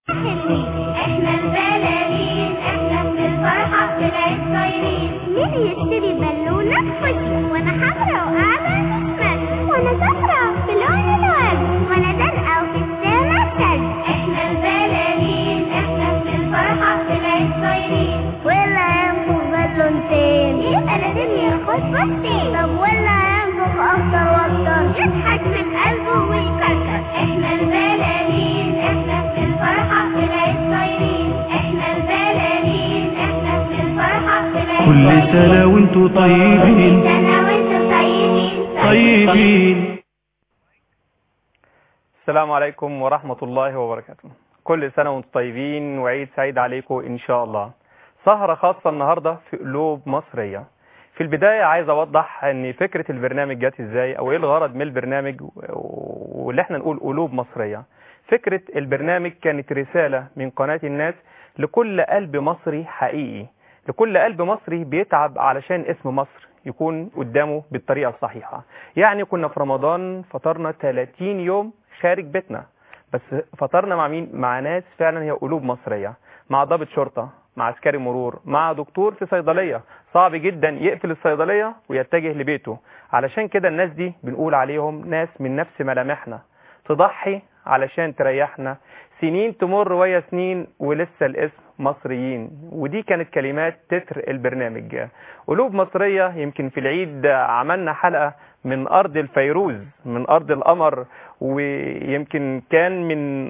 احنا البلالين احنا من الفرحة طلعت طايرين مين يشتري بالونة فشلة وانا حمرا وقاعدة نسمة وانا زهرة بلون الورد وانا زرقاء وفي السما تلج احنا البلالين احنا من الفرحة طلعت طايرين ولا ينفخ بالونتين يبقى لازم ياخد بطين طب ولا ينفخ اكتر واكتر يضحك من قلبه ويكركر احنا البلالين احنا من الفرحة طلعت طايرين احنا البلالين احنا من الفرحة طلعت كل سنة وانتوا طيبين سنة وانتم طيبين طيبين السلام عليكم ورحمة الله وبركاته كل سنة وانتم طيبين وعيد سعيد عليكم إن شاء الله سهرة خاصة النهاردة في قلوب مصرية في البداية عايز أوضح أن فكرة البرنامج جت إزاي أو إيه الغرض من البرنامج و- واللي احنا نقول قلوب مصرية فكرة البرنامج كانت رسالة من قناة الناس لكل قلب مصري حقيقي لكل قلب مصري بيتعب علشان اسم مصر يكون قدامه بالطريقة الصحيحة يعني كنا في رمضان فطرنا 30 يوم خارج بيتنا بس فطرنا مع مين مع ناس فعلا هي قلوب مصرية مع ضابط شرطة مع عسكري مرور مع دكتور في صيدلية صعب جدا يقفل الصيدلية ويتجه لبيته علشان كده الناس دي بنقول عليهم ناس من نفس ملامحنا تضحي علشان تريحنا سنين تمر ويا سنين ولسه الاسم مصريين ودي كانت كلمات تتر البرنامج قلوب مصرية يمكن في العيد عملنا حلقة من أرض الفيروز من أرض القمر ويمكن كان من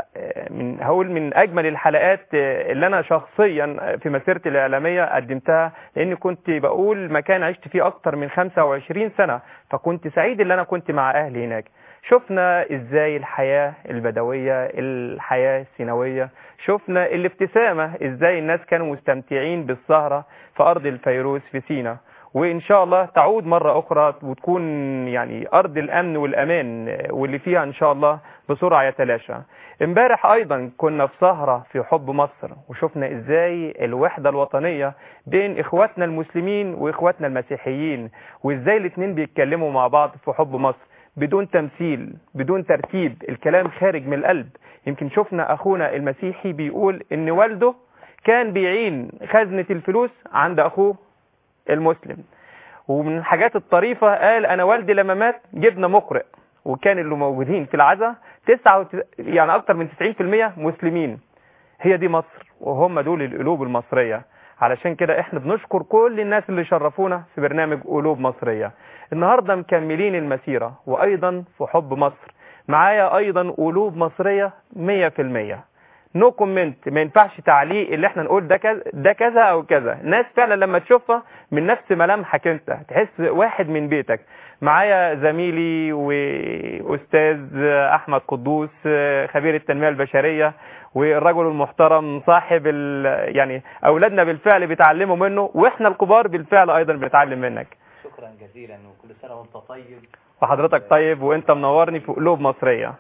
من هقول من أجمل الحلقات اللي أنا شخصيا في مسيرتي الإعلامية قدمتها لأني كنت بقول مكان عشت فيه أكتر من 25 سنة فكنت سعيد اللي أنا كنت مع أهلي هناك شفنا ازاي الحياة البدوية الحياة السينوية شفنا الابتسامة ازاي الناس كانوا مستمتعين بالسهرة في ارض الفيروز في سينا وان شاء الله تعود مرة اخرى وتكون يعني ارض الامن والامان واللي فيها ان شاء الله بسرعة يتلاشى امبارح ايضا كنا في سهرة في حب مصر وشفنا ازاي الوحدة الوطنية بين اخواتنا المسلمين واخواتنا المسيحيين وازاي الاتنين بيتكلموا مع بعض في حب مصر بدون تمثيل بدون ترتيب الكلام خارج من القلب يمكن شفنا اخونا المسيحي بيقول ان والده كان بيعين خزنة الفلوس عند اخوه المسلم ومن الحاجات الطريفة قال انا والدي لما مات جبنا مقرئ وكان اللي موجودين في العزاء تسعة وت... يعني اكتر من 90% مسلمين هي دي مصر وهم دول القلوب المصرية علشان كده احنا بنشكر كل الناس اللي شرفونا في برنامج قلوب مصرية النهاردة مكملين المسيرة وايضا في حب مصر معايا ايضا قلوب مصرية 100% نو كومنت ما ينفعش تعليق اللي احنا نقول ده كذا ده كذا او كذا ناس فعلا لما تشوفها من نفس ملامحك انت تحس واحد من بيتك معايا زميلي واستاذ احمد قدوس خبير التنميه البشريه والرجل المحترم صاحب ال- يعني اولادنا بالفعل بيتعلموا منه واحنا الكبار بالفعل ايضا بنتعلم منك شكرا جزيلا وكل سنة وانت طيب وحضرتك طيب وانت منورني في قلوب مصريه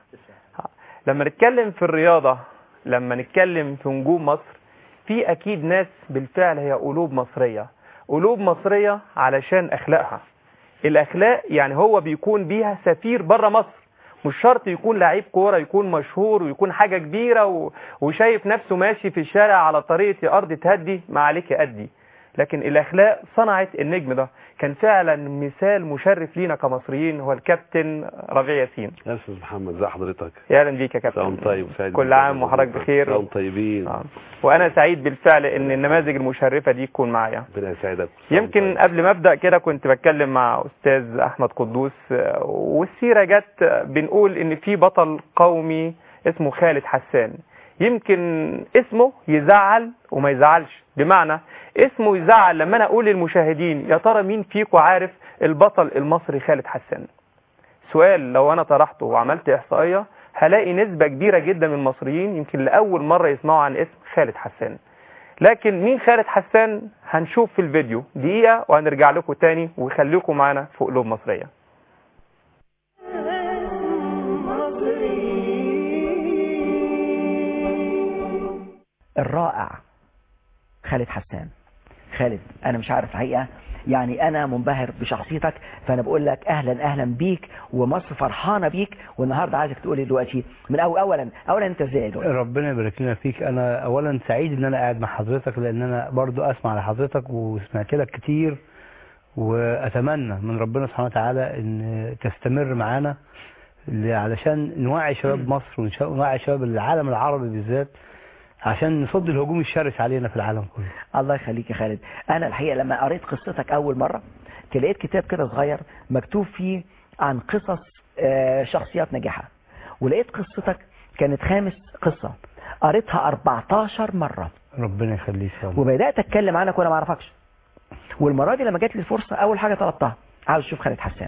لما نتكلم في الرياضة لما نتكلم في نجوم مصر في أكيد ناس بالفعل هي قلوب مصرية قلوب مصرية علشان أخلاقها الأخلاق يعني هو بيكون بيها سفير بره مصر مش شرط يكون لعيب كورة يكون مشهور ويكون حاجة كبيرة و... وشايف نفسه ماشي في الشارع على طريقة يا أرض تهدي ما عليك أدي لكن الأخلاق صنعت النجم ده كان فعلا مثال مشرف لينا كمصريين هو الكابتن ربيع ياسين يا استاذ محمد ازي حضرتك يا اهلا بيك يا كابتن سلام طيب سعيد كل بك. عام وحضرتك بخير سلام طيبين آه. وانا سعيد بالفعل ان النماذج المشرفه دي تكون معايا ربنا يسعدك سلام يمكن طيب. قبل ما ابدا كده كنت بتكلم مع استاذ احمد قدوس آه، والسيره جت آه، بنقول ان في بطل قومي اسمه خالد حسان يمكن اسمه يزعل وما يزعلش بمعنى اسمه يزعل لما انا اقول للمشاهدين يا ترى مين فيكم عارف البطل المصري خالد حسان سؤال لو انا طرحته وعملت احصائيه هلاقي نسبه كبيره جدا من المصريين يمكن لاول مره يسمعوا عن اسم خالد حسان لكن مين خالد حسان هنشوف في الفيديو دقيقه وهنرجع لكم تاني وخليكم معانا في قلوب مصريه الرائع خالد حسان خالد انا مش عارف الحقيقه يعني انا منبهر بشخصيتك فانا بقول لك اهلا اهلا بيك ومصر فرحانه بيك والنهارده عايزك تقول لي دلوقتي من أول اولا اولا انت ازاي دلوقتي ربنا يبارك لنا فيك انا اولا سعيد ان انا قاعد مع حضرتك لان انا برضو اسمع لحضرتك وسمعت لك كتير واتمنى من ربنا سبحانه وتعالى ان تستمر معانا ل- علشان نوعي شباب مصر ونش- ونوعي شباب العالم العربي بالذات عشان نصد الهجوم الشرس علينا في العالم كله الله يخليك يا خالد انا الحقيقه لما قريت قصتك اول مره لقيت كتاب كده صغير مكتوب فيه عن قصص آه، شخصيات ناجحه ولقيت قصتك كانت خامس قصه قريتها 14 مره ربنا يخليك يا رب وبدات اتكلم عنك وانا ما اعرفكش والمره دي لما جات لي الفرصه اول حاجه طلبتها عاوز اشوف خالد حسان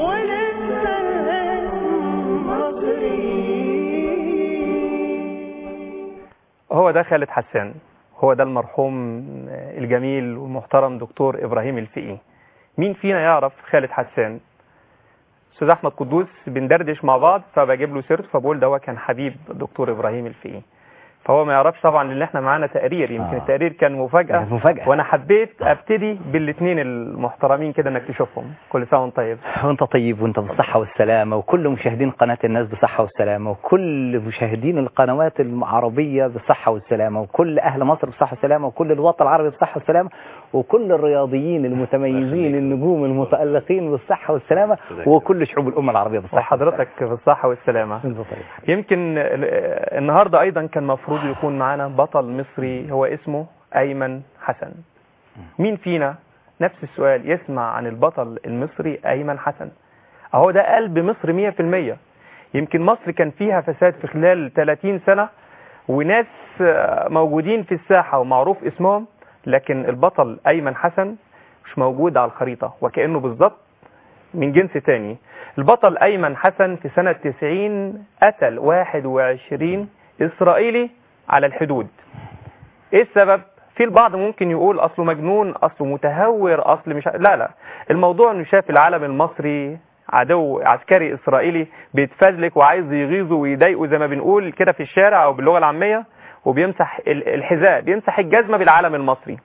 هو ده خالد حسان هو ده المرحوم الجميل والمحترم دكتور إبراهيم الفقي مين فينا يعرف خالد حسان أستاذ أحمد قدوس بندردش مع بعض فبجيب له سيرته فبقول ده هو كان حبيب دكتور إبراهيم الفقي فهو ما يعرفش طبعا ان احنا معانا تقرير يمكن آه. التقرير كان مفاجأة كانت مفاجأة. وانا حبيت ابتدي بالاثنين المحترمين كده انك تشوفهم كل سنة وانت طيب وانت طيب وانت بالصحة والسلامة وكل مشاهدين قناة الناس بالصحة والسلامة وكل مشاهدين القنوات العربية بالصحة والسلامة وكل أهل مصر بالصحة والسلامة وكل الوطن العربي بالصحة والسلامة وكل الرياضيين المتميزين النجوم المتألقين بالصحة والسلامة وكل شعوب الأمة العربية بالصحة وحضرتك في الصحة والسلامة والسلامة. انت طيب يمكن ال- النهاردة أيضا كان مفروض يكون معنا بطل مصري هو اسمه أيمن حسن مين فينا نفس السؤال يسمع عن البطل المصري أيمن حسن أهو ده قلب مصر مية في المية يمكن مصر كان فيها فساد في خلال 30 سنة وناس آه، موجودين في الساحة ومعروف اسمهم لكن البطل أيمن حسن مش موجود على الخريطة وكأنه بالظبط من جنس تاني البطل أيمن حسن في سنة 90 قتل 21 إسرائيلي على الحدود إيه السبب؟ في البعض ممكن يقول أصله مجنون أصله متهور أصل مش ع- لا لا الموضوع إنه شاف العالم المصري عدو عسكري إسرائيلي بيتفزلك وعايز يغيظه ويضايقه زي ما بنقول كده في الشارع أو باللغة العامية وبيمسح ال- الحذاء بيمسح الجزمة بالعالم المصري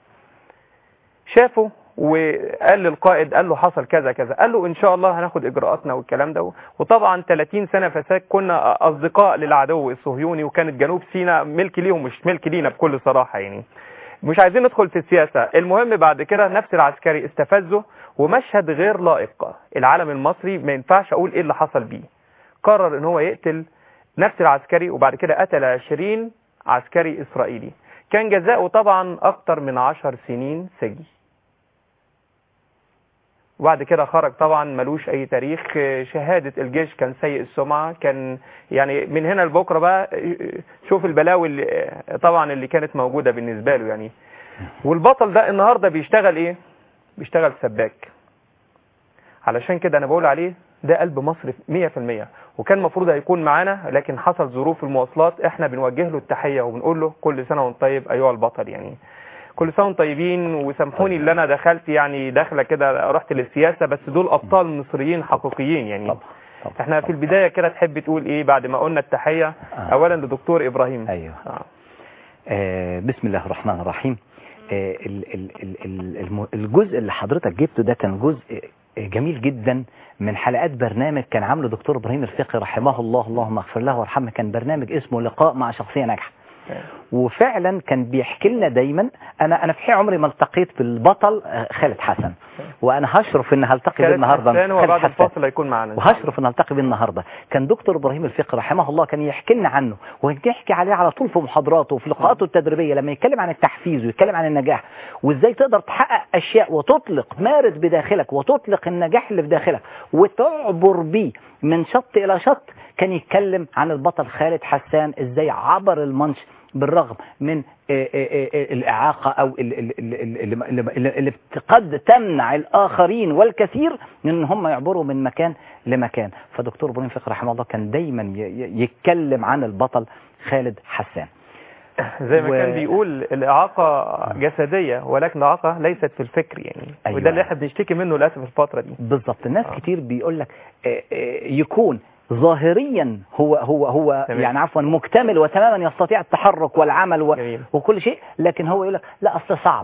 شافه وقال للقائد قال له حصل كذا كذا قال له ان شاء الله هناخد اجراءاتنا والكلام ده وطبعا 30 سنه فساد كنا اصدقاء للعدو الصهيوني وكانت جنوب سيناء ملك ليهم مش ملك لينا بكل صراحه يعني مش عايزين ندخل في السياسه المهم بعد كده نفس العسكري استفزه ومشهد غير لائق العالم المصري ما ينفعش اقول ايه اللي حصل بيه قرر ان هو يقتل نفس العسكري وبعد كده قتل 20 عسكري اسرائيلي كان جزاؤه طبعا اكتر من 10 سنين سجن وبعد كده خرج طبعا ملوش اي تاريخ شهادة الجيش كان سيء السمعة كان يعني من هنا لبكره بقى شوف البلاوي اللي طبعا اللي كانت موجودة بالنسبة له يعني والبطل ده النهاردة بيشتغل ايه بيشتغل سباك علشان كده انا بقول عليه ده قلب مصر 100% وكان المفروض هيكون معانا لكن حصل ظروف المواصلات احنا بنوجه له التحية وبنقول له كل سنة وانت طيب ايها البطل يعني كل سنه وانتم طيبين وسامحوني اللي انا دخلت يعني داخله كده رحت للسياسه بس دول ابطال مصريين حقيقيين يعني طبعا طبعا احنا في البدايه كده تحب تقول ايه بعد ما قلنا التحيه آه. اولا لدكتور ابراهيم ايوه آه. آه، بسم الله الرحمن الرحيم آه، ال- ال- ال- ال- الم- الجزء اللي حضرتك جبته ده كان جزء آه، جميل جدا من حلقات برنامج كان عامله دكتور ابراهيم الفقي رحمه الله اللهم اغفر له وارحمه كان برنامج اسمه لقاء مع شخصيه ناجحه وفعلا كان بيحكي لنا دايما انا انا في حين عمري ما التقيت بالبطل آه، خالد حسن وانا هشرف ان هلتقي بيه خالد النهارده حسان خالد وبعد حسان. الفاصل هيكون معانا وهشرف ان التقي بيه النهارده كان دكتور ابراهيم الفقي رحمه الله كان يحكي لنا عنه ويحكي عليه على طول في محاضراته وفي لقاءاته التدريبيه لما يتكلم عن التحفيز ويتكلم عن النجاح وازاي تقدر تحقق اشياء وتطلق مارد بداخلك وتطلق النجاح اللي في داخلك وتعبر بيه من شط الى شط كان يتكلم عن البطل خالد حسان ازاي عبر المنش بالرغم من آه، آه، آه، الإعاقة أو ال- ال- ال- ال- اللي- اللي اللي قد تمنع الآخرين والكثير من إن هم يعبروا من مكان لمكان فدكتور إبراهيم فقر رحمه الله كان دايما ي- ي- يتكلم عن البطل خالد حسان زي ما و- كان بيقول الاعاقه جسديه ولكن الاعاقه ليست في الفكر يعني أيوة. وده اللي احنا بنشتكي منه للاسف الفتره دي بالظبط الناس آه. كتير بيقول لك آه، آه، يكون ظاهريا هو هو هو تمام. يعني عفوا مكتمل وتماما يستطيع التحرك والعمل و... جميل. وكل شيء لكن هو يقول لك لا اصل صعب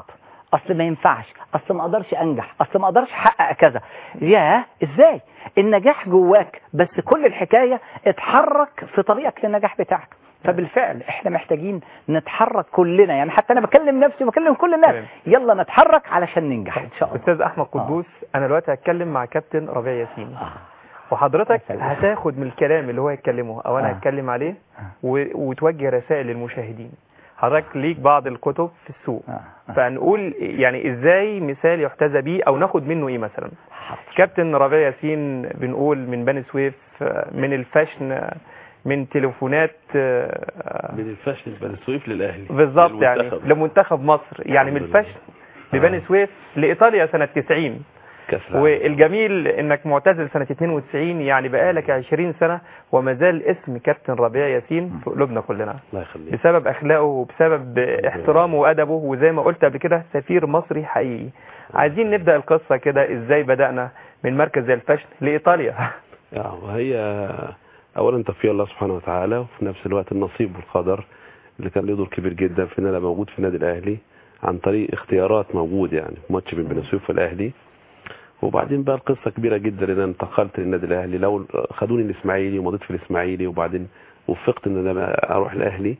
اصل ما ينفعش اصل ما اقدرش انجح اصل ما اقدرش احقق كذا ياه ازاي النجاح جواك بس كل الحكايه اتحرك في طريقك للنجاح بتاعك فبالفعل احنا محتاجين نتحرك كلنا يعني حتى انا بكلم نفسي وبكلم كل الناس تمام. يلا نتحرك علشان ننجح ان شاء الله استاذ احمد قدوس انا دلوقتي هتكلم مع كابتن ربيع ياسين آه. وحضرتك سلام. هتاخد من الكلام اللي هو يتكلمه او انا آه. هتكلم عليه و... وتوجه رسائل للمشاهدين حضرتك ليك بعض الكتب في السوق آه. آه. فنقول يعني ازاي مثال يحتذى بيه او ناخد منه ايه مثلا حاضر. كابتن ربيع ياسين بنقول من بني سويف آه، من الفاشن آه، من تليفونات آه، من الفاشل بني سويف للاهلي بالظبط يعني للمنتخب. لمنتخب مصر يعني من الحمد لله. الفاشن ببني سويف لايطاليا سنه 90 كاس العالم. والجميل انك معتزل سنة 92 يعني بقالك 20 سنة وما زال اسم كابتن ربيع ياسين في قلوبنا كلنا الله يخليك بسبب اخلاقه وبسبب احترامه وادبه وزي ما قلت قبل كده سفير مصري حقيقي عايزين نبدا القصه كده ازاي بدانا من مركز زي الفاشن لايطاليا يعني وهي اولا توفيق الله سبحانه وتعالى وفي نفس الوقت النصيب والقدر اللي كان له دور كبير جدا في ان انا موجود في النادي الاهلي عن طريق اختيارات موجود يعني في ماتش بين بني سويف والاهلي وبعدين بقى القصه كبيره جدا ان انا انتقلت للنادي الاهلي لو خدوني الاسماعيلي ومضيت في الاسماعيلي وبعدين وفقت ان انا اروح الاهلي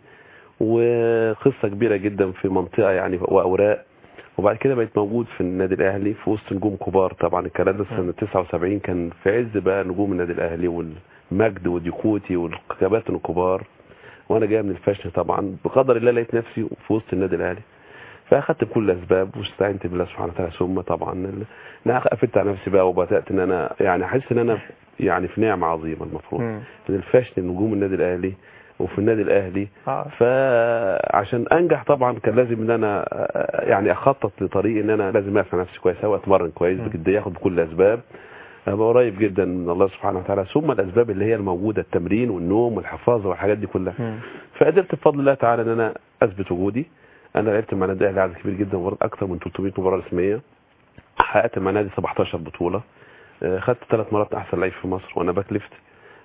وقصه كبيره جدا في منطقه يعني واوراق وبعد كده بقيت موجود في النادي الاهلي في وسط نجوم كبار طبعا الكلام ده سنه 79 كان في عز بقى نجوم النادي الاهلي والمجد وديكوتي والكباتن الكبار وانا جاي من الفاشن طبعا بقدر الله لقيت نفسي في وسط النادي الاهلي فاخدت بكل الاسباب واستعنت بالله سبحانه وتعالى ثم طبعا ال- ان انا قفلت على نفسي بقى وبدات ان انا يعني احس ان انا يعني في نعمه عظيمه المفروض مم. من الفاشن نجوم النادي الاهلي وفي النادي الاهلي آه. فعشان انجح طبعا كان لازم ان انا آه، يعني اخطط لطريق ان انا لازم اعرف نفسي كويس او اتمرن كويس مم. بجديه اخد بكل الاسباب ابقى قريب جدا من الله سبحانه وتعالى ثم الاسباب اللي هي الموجوده التمرين والنوم والحفاظه والحاجات دي كلها مم. فقدرت بفضل الله تعالى ان انا اثبت وجودي انا لعبت مع نادي الاهلي عدد كبير جدا مباراه اكثر من 300 مباراه رسميه حققت مع نادي 17 بطوله آه، خدت ثلاث مرات احسن لعيب في مصر وانا باك ليفت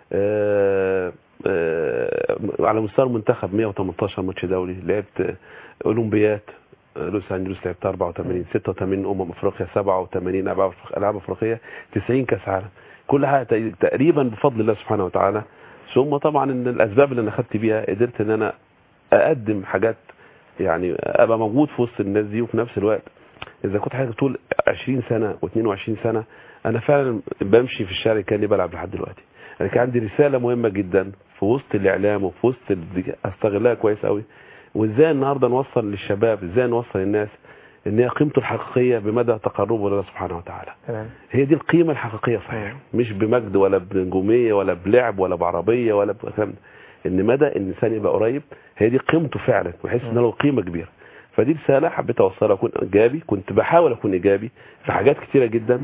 آه، آه، على مستوى المنتخب 118 ماتش دولي لعبت آه، اولمبيات آه، لوس انجلوس لعبت 84 86 امم افريقيا 87 العاب أفريق- العاب افريقيه 90 كاس عالم كل حاجه تق- تقريبا بفضل الله سبحانه وتعالى ثم طبعا ان الاسباب اللي انا خدت بيها قدرت ان انا اقدم حاجات يعني ابقى موجود في وسط الناس دي وفي نفس الوقت اذا كنت حضرتك طول 20 سنه و22 سنه انا فعلا بمشي في الشارع كاني بلعب لحد دلوقتي انا كان عندي رساله مهمه جدا في وسط الاعلام وفي وسط ال- استغلها كويس قوي وازاي النهارده نوصل للشباب ازاي نوصل للناس ان هي قيمته الحقيقيه بمدى تقربه لله سبحانه وتعالى تمام هي دي القيمة الحقيقية صحيح مش بمجد ولا بنجومية ولا بلعب ولا بعربية ولا بكلام ده. ان مدى ان الانسان يبقى قريب هي دي قيمته فعلا ويحس ان له قيمة كبيرة فدي رسالة حبيت اوصلها اكون ايجابي كنت بحاول اكون ايجابي في حاجات كتيرة جدا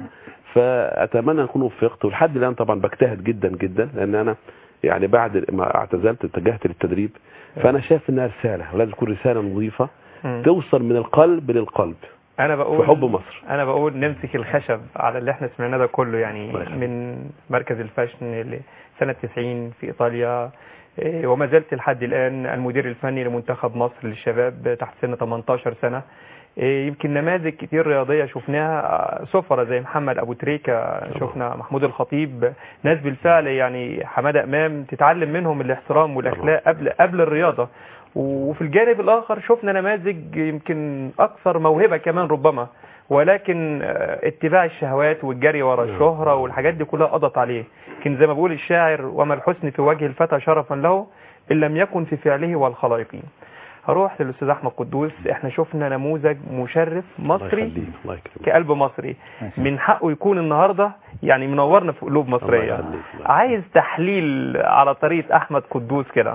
فاتمنى اكون وفقت ولحد الان طبعا بجتهد جدا جدا لان انا يعني بعد ما اعتزلت اتجهت للتدريب فانا شايف انها رسالة ولازم تكون رسالة نظيفة مم. توصل من القلب للقلب انا بقول في حب مصر انا بقول نمسك الخشب على اللي احنا سمعناه ده كله يعني الله يخليك. من مركز الفاشن اللي سنة 90 في ايطاليا إيه، وما زلت لحد الان المدير الفني لمنتخب مصر للشباب تحت سن 18 سنة إيه، يمكن نماذج كتير رياضية شفناها آه، سفرة زي محمد أبو تريكة شفنا محمود الخطيب ناس بالفعل يعني حمادة إمام تتعلم منهم الاحترام والأخلاق قبل قبل الرياضة وفي الجانب الآخر شفنا نماذج يمكن أكثر موهبة كمان ربما ولكن آه، اتباع الشهوات والجري ورا الشهرة والحاجات دي كلها قضت عليه لكن زي ما بيقول الشاعر وما الحسن في وجه الفتى شرفا له إن لم يكن في فعله والخلائق هروح للأستاذ أحمد قدوس احنا شفنا نموذج مشرف الله مصري يخليك الله يكرمك كقلب مصري من حقه يكون النهارده يعني منورنا في قلوب مصريه الله يخليك، الله عايز تحليل على طريقه احمد قدوس كده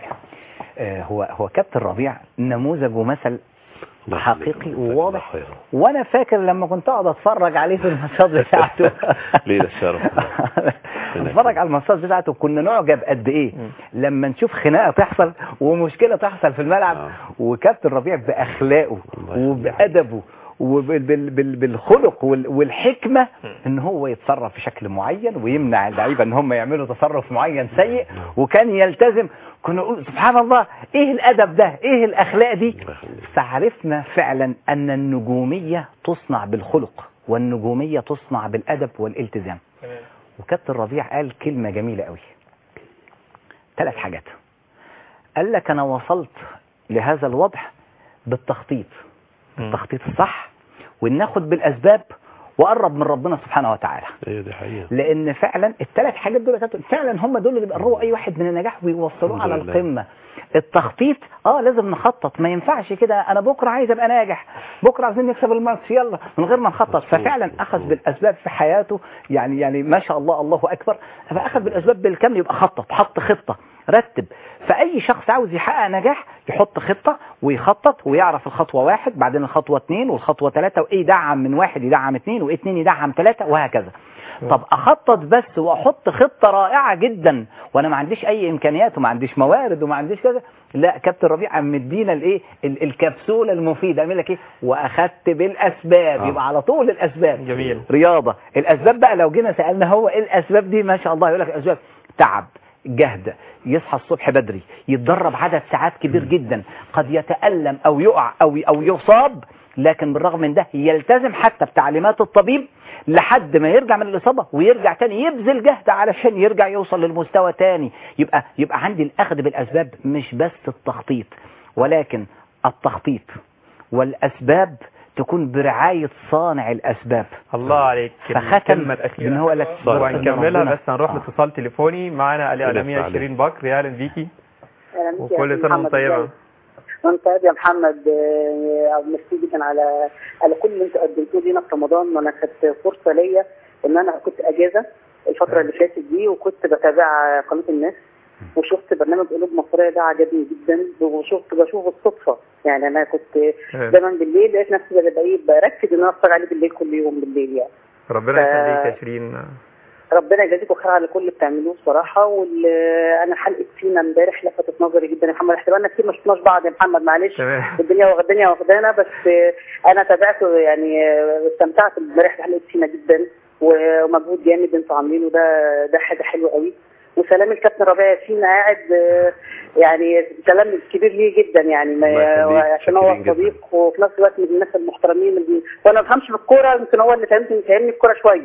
آه، هو هو كابتن ربيع نموذج ومثل الله يخليك، حقيقي جزاك الله وواضح خيرا. وانا فاكر لما كنت اقعد اتفرج عليه في الماتشات بتاعته ليه ده الشرف اتفرج على الماتشات بتاعته كنا نعجب قد ايه لما نشوف خناقه تحصل ومشكله تحصل في الملعب آه. وكابتن ربيع باخلاقه الله يخليك. وبادبه وبالخلق والحكمة ان هو يتصرف بشكل معين ويمنع اللعيبة ان هم يعملوا تصرف معين سيء وكان يلتزم كنا نقول سبحان الله ايه الادب ده ايه الاخلاق دي فعرفنا فعلا ان النجومية تصنع بالخلق والنجومية تصنع بالادب والالتزام وكابتن ربيع قال كلمة جميلة قوي ثلاث حاجات قال لك انا وصلت لهذا الوضع بالتخطيط التخطيط الصح وان ناخد بالاسباب وقرب من ربنا سبحانه وتعالى ايوه دي حقيقه لان فعلا الثلاث حاجات دول فعلا هم دول اللي بيقربوا اي واحد من النجاح ويوصلوه الحمد على لله. القمه التخطيط اه لازم نخطط ما ينفعش كده انا بكره عايز ابقى ناجح بكره عايزين نكسب الماتش يلا من غير ما نخطط مظبوط، ففعلا اخذ مظبوط. بالاسباب في حياته يعني يعني ما شاء الله الله اكبر فاخذ بالاسباب بالكامل يبقى خطط حط خطه رتب فاي شخص عاوز يحقق نجاح يحط خطه ويخطط ويعرف الخطوه واحد بعدين الخطوه اثنين والخطوه ثلاثه وايه يدعم من واحد يدعم اثنين وايه اثنين يدعم ثلاثه وهكذا طب اخطط بس واحط خطه رائعه جدا وانا ما عنديش اي امكانيات وما عنديش موارد وما عنديش كذا لا كابتن ربيع عم مدينا الايه ال- الكبسوله المفيده عامل لك ايه واخدت بالاسباب آه. يبقى على طول الاسباب جميل. رياضه الاسباب بقى لو جينا سالنا هو ايه الاسباب دي ما شاء الله يقول لك الاسباب تعب جهد يصحى الصبح بدري يتدرب عدد ساعات كبير جدا قد يتألم او يقع او او يصاب لكن بالرغم من ده يلتزم حتى بتعليمات الطبيب لحد ما يرجع من الإصابة ويرجع تاني يبذل جهد علشان يرجع يوصل للمستوى تاني يبقى يبقى عندي الأخذ بالأسباب مش بس التخطيط ولكن التخطيط والأسباب تكون برعاية صانع الأسباب الله عليك فختم الكلمة الأخيرة إن هو لك وهنكملها ربنا. بس هنروح لاتصال تليفوني معانا الإعلامية يفتح عليك. شيرين بكر يا أهلا بيكي أهلا بك يا وكل أخي سنة محمد وانت طيبة إزاي؟ وانت طيب يا محمد آه، ميرسي جدا على على كل اللي انت قدمتوه لينا في رمضان وانا كانت فرصه ليا ان انا كنت اجازه الفتره اللي فاتت دي وكنت بتابع قناه الناس وشفت برنامج قلوب مصريه ده عجبني جدا وشفت بشوفه بالصدفه يعني انا كنت تمام. دايما بالليل لقيت نفسي ببقى ايه بركز ان انا اتفرج عليه بالليل كل يوم بالليل يعني ربنا ف- يخليك يا شيرين ربنا يجازيكم خير على كل اللي بتعملوه بصراحه وانا حلقه فينا امبارح لفتت نظري جدا يا محمد احنا بقالنا كتير ما شفناش بعض يا محمد معلش تمام الدنيا واخ- الدنيا واخدانا بس آه، انا تابعته يعني آه، استمتعت امبارح بحلقه فينا جدا ومجهود جامد انتوا عاملينه ده ده حاجه حلوه قوي وسلام الكابتن ربيع ياسين قاعد آه، يعني سلام كبير ليه جدا يعني ما الله يخليك، عشان هو شاكرين جدا. صديق وفي نفس الوقت من الناس المحترمين اللي وانا ما بفهمش في الكوره يمكن هو اللي فهمني فهمني الكوره شويه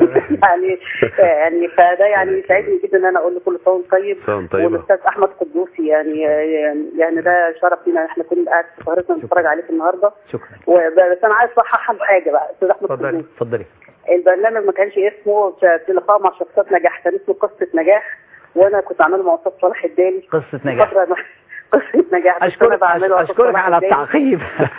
يعني يعني فده يعني يسعدني جدا ان انا اقول له كل سنه وانت طيب سنة وانت طيبة. والاستاذ احمد قدوسي يعني يعني ده شرف لينا احنا كنا قاعد في سهرتنا نتفرج عليك النهارده شكرا وبس انا عايز اصحح له حاجه بقى استاذ احمد اتفضلي. قدوسي اتفضلي البرنامج ما كانش اسمه في لقاء مع شخصيات نجاح كان اسمه قصه نجاح وانا كنت عامله مع استاذ صلاح الدالي قصة نجاح فترة قصه نجاح بس أنا أشكرك بعمله مع أستاذ أشكرك صلاح على الدالي. التعقيب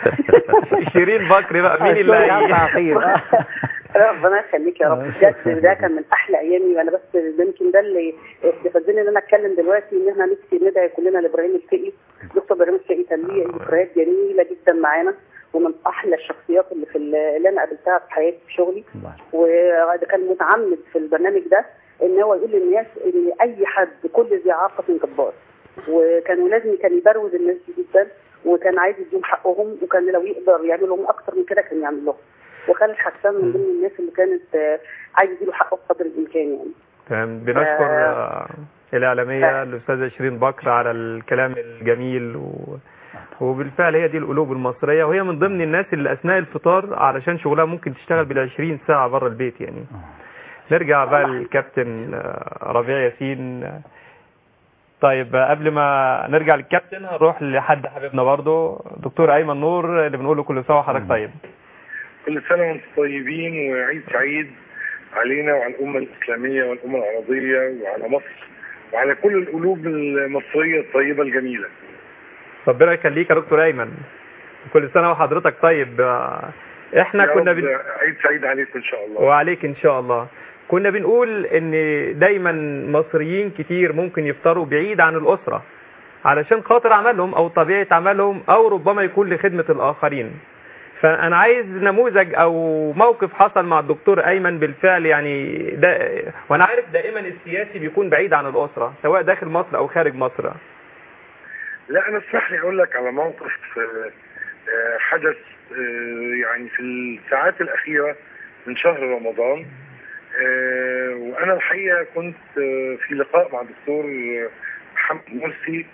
شيرين بكر بقى مين اللي أشكرك على هي- التعقيب ربنا يخليك يا رب بجد ده كان من احلى ايامي وانا بس ده يمكن ده اللي استفزني ان انا اتكلم دلوقتي ان احنا نفسي ندعي كلنا لابراهيم الفقي دكتور ابراهيم الفقي كان ليه ذكريات جميله جدا معانا ومن احلى الشخصيات اللي في ال- اللي انا قابلتها في حياتي في شغلي وده كان متعمد في البرنامج ده ان هو يقول للناس ان اي حد كل ذي اعاقه جبار وكان لازم كان يبروز الناس دي جدا وكان عايز يديهم حقهم وكان لو يقدر يعمل لهم اكتر من كده كان يعمل لهم وخالد حسان من ضمن الناس اللي كانت آه، عايز يديله حقه بقدر الامكان يعني تمام بنشكر آه، الإعلامية الأستاذة شيرين بكر على الكلام الجميل و... وبالفعل هي دي القلوب المصرية وهي من ضمن الناس اللي أثناء الفطار علشان شغلها ممكن تشتغل بالعشرين ساعة بره البيت يعني نرجع بقى للكابتن آه، ربيع ياسين طيب آه، قبل ما نرجع للكابتن هنروح لحد حبيبنا برضه دكتور أيمن نور اللي بنقول له كل سنة وحضرتك طيب كل سنة وانتم طيبين وعيد سعيد علينا وعلى الأمة الإسلامية والأمة العربية وعلى مصر وعلى كل القلوب المصرية الطيبة الجميلة ربنا يخليك يا دكتور أيمن كل سنة وحضرتك طيب آه، احنا يا كنا رب بن... عيد سعيد عليكم إن شاء الله وعليك ان شاء الله كنا بنقول ان دايما مصريين كتير ممكن يفطروا بعيد عن الاسره علشان خاطر عملهم او طبيعه عملهم او ربما يكون لخدمه الاخرين فانا عايز نموذج او موقف حصل مع الدكتور ايمن بالفعل يعني ده وانا عارف دائما السياسي بيكون بعيد عن الاسره سواء داخل مصر او خارج مصر لا أنا اسمح لي أقول لك على موقف آه، آه، حدث آه، يعني في الساعات الأخيرة من شهر رمضان آه، وأنا الحقيقة كنت آه، في لقاء مع الدكتور آه، محمد مرسي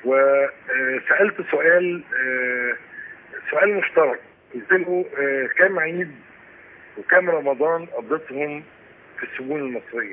وسألت سؤال آه، سؤال مشترك قلت له آه، كم عيد وكم رمضان قضيتهم في السجون المصرية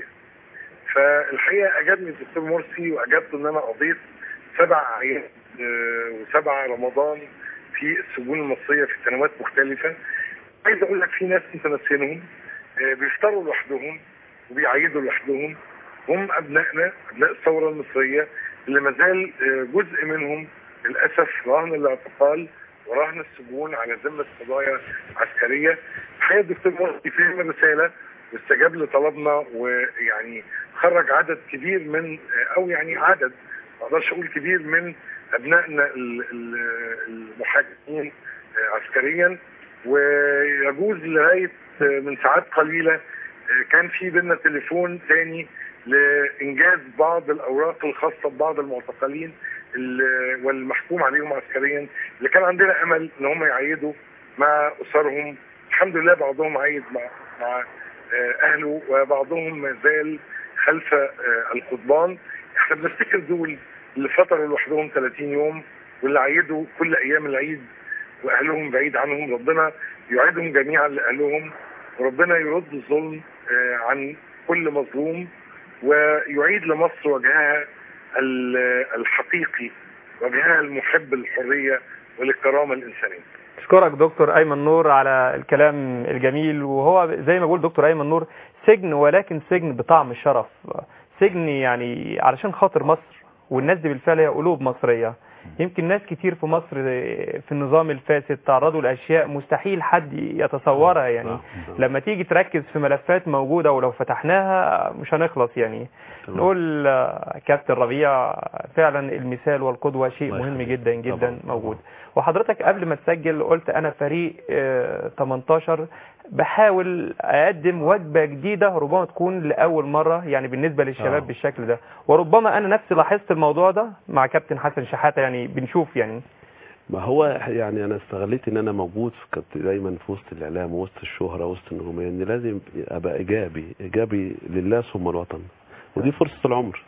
فالحقيقة أجابني الدكتور مرسي وأجابته إن أنا قضيت سبع أعياد آه، وسبع رمضان في السجون المصرية في سنوات مختلفة عايز أقول لك في ناس أنت ناسينهم آه، بيفطروا لوحدهم وبيعيدوا لوحدهم هم أبنائنا أبناء الثورة المصرية اللي مازال آه، جزء منهم للأسف رهن الاعتقال ورهن السجون على ذمة قضايا عسكرية الحقيقة الدكتور مرسي فهم الرسالة واستجاب لطلبنا ويعني خرج عدد كبير من او يعني عدد ما اقدرش اقول كبير من ابنائنا ال- ال- المحاكمين عسكريا ويجوز لغايه من ساعات قليله كان في بينا تليفون تاني لانجاز بعض الاوراق الخاصه ببعض المعتقلين ال- والمحكوم عليهم عسكريا اللي كان عندنا امل ان هم يعيدوا مع اسرهم الحمد لله بعضهم عيد مع مع آه، اهله وبعضهم ما زال خلف آه، القضبان احنا بنفتكر دول اللي فطروا لوحدهم 30 يوم واللي عيدوا كل ايام العيد واهلهم بعيد عنهم ربنا يعيدهم جميعا لاهلهم وربنا يرد الظلم آه، عن كل مظلوم ويعيد لمصر وجهها ال- الحقيقي وجهها المحب للحريه وللكرامه الانسانيه اشكرك دكتور ايمن نور على الكلام الجميل وهو زي ما بقول دكتور ايمن نور سجن ولكن سجن بطعم الشرف سجن يعني علشان خاطر مصر والناس دي بالفعل هي قلوب مصرية يمكن ناس كتير في مصر في النظام الفاسد تعرضوا لأشياء مستحيل حد يتصورها يعني لما تيجي تركز في ملفات موجودة ولو فتحناها مش هنخلص يعني نقول آه، كابتن ربيع فعلا المثال والقدوة شيء الله مهم يخليك. جدا جدا طبعاً، موجود وحضرتك قبل ما تسجل قلت انا فريق آه، 18 بحاول اقدم وجبة جديدة ربما تكون لأول مرة يعني بالنسبة للشباب آه. بالشكل ده وربما انا نفسي لاحظت الموضوع ده مع كابتن حسن شحاتة يعني بنشوف يعني ما هو يعني انا استغليت ان انا موجود كنت دايما في وسط الاعلام وسط الشهره وسط النجوميه ان لازم ابقى ايجابي ايجابي لله ثم الوطن ودي فرصه العمر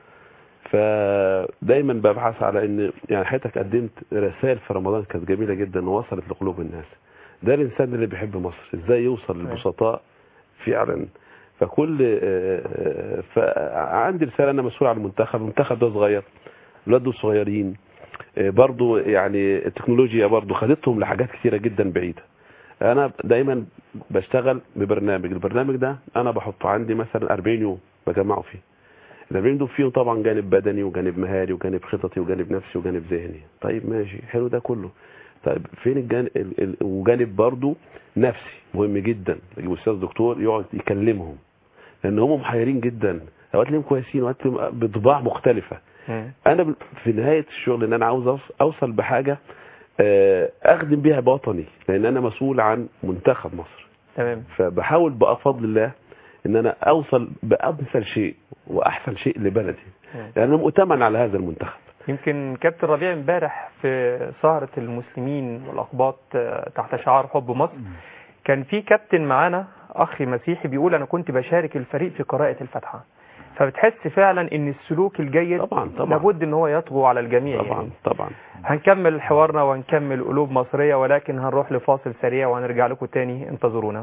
فدايما ببحث على ان يعني حياتك قدمت رسائل في رمضان كانت جميله جدا ووصلت لقلوب الناس ده الانسان اللي بيحب مصر ازاي يوصل للبسطاء فعلا فكل آه، آه، فعندي رساله انا مسؤول عن المنتخب المنتخب ده صغير الولاد دول صغيرين آه، برضو يعني التكنولوجيا برضو خدتهم لحاجات كتيرة جدا بعيدة انا دايما بشتغل ببرنامج البرنامج ده انا بحطه عندي مثلا 40 يوم بجمعه فيه ال 40 دول فيهم طبعا جانب بدني وجانب مهاري وجانب خططي وجانب نفسي وجانب ذهني طيب ماشي حلو ده كله طيب فين الجانب ال- ال- وجانب برضو نفسي مهم جدا يجيب استاذ دكتور يقعد يكلمهم لان هم محيرين جدا اوقات ليهم كويسين اوقات ليهم بطباع مختلفه انا ب- في نهايه الشغل ان انا عاوز أوص- اوصل بحاجه آه، اخدم بيها وطني لان انا مسؤول عن منتخب مصر تمام فبحاول بقى بفضل الله ان انا اوصل بامثل شيء واحسن شيء لبلدي مم. لان انا مؤتمن على هذا المنتخب يمكن كابتن ربيع امبارح في سهرة المسلمين والأقباط آه، تحت شعار حب مصر كان في كابتن معانا أخي مسيحي بيقول أنا كنت بشارك الفريق في قراءة الفاتحة فبتحس فعلا ان السلوك الجيد طبعا طبعا لابد ان هو يطغو على الجميع طبعا يعني. طبعا هنكمل حوارنا ونكمل قلوب مصرية ولكن هنروح لفاصل سريع وهنرجع لكم تاني انتظرونا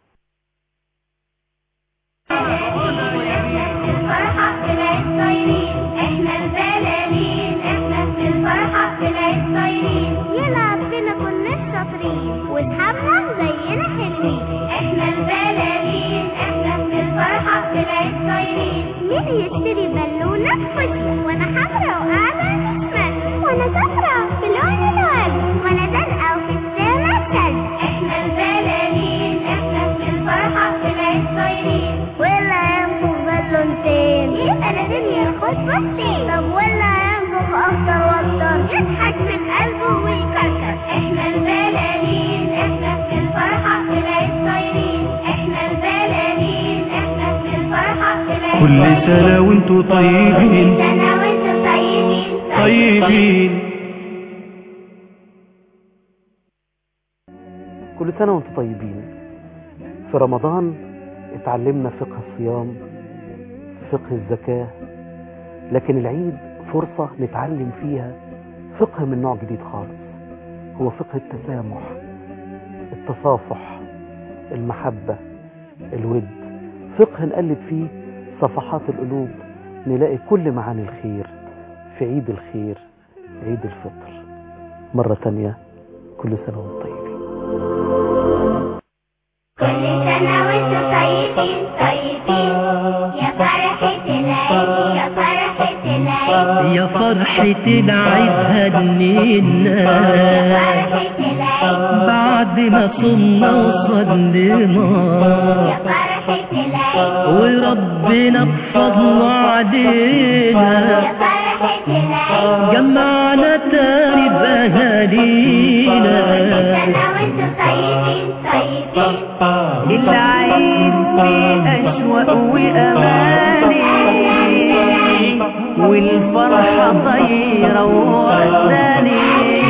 الفرحة طلعت طايرين احنا البلالين احنا في الفرحة طلعت طايرين يلعب بينا كنا الشاطرين واصحابنا زينا حلوين احنا البلالين احنا في الفرحة طلعت طايرين مين يشتري بالونة خشية وانا حمرا وقاعدة نسمة وانا زهرة بلون الورد وانا زرقاء وفي السما تلج احنا البلالين احنا في الفرحة طلعت طايرين ولا ينفخ بالونتين انا دنيا خد بطين طب ولا ينفخ اكتر واكتر يضحك من قلبه ويكركر احنا البلالين احنا في الفرحة طلعت طايرين احنا البلالين احنا في الفرحة طلعت كل سنة وانتوا طيبين سنة وانتم طيبين طيبين كل سنة وانتم طيبين في رمضان اتعلمنا فقه الصيام فقه الزكاة لكن العيد فرصة نتعلم فيها فقه من نوع جديد خالص هو فقه التسامح التصافح المحبة الود فقه نقلب فيه صفحات القلوب نلاقي كل معاني الخير في عيد الخير عيد الفطر مرة تانية كل سنة وانتم طيبين كل سنة وانتم طيبين طيبين يا فرحة العيد يا فرحة العيد يا فرحة العيد هنينا فرحة العيد بعد ما صمنا وصلينا يا فرحة العيد وربنا بفضله علينا يا فرحة العيد جمعنا تاني بأهالينا سنة وانتم طيبين طيبين العيد فيه أشواق وأماني والفرحة طايرة ووحداني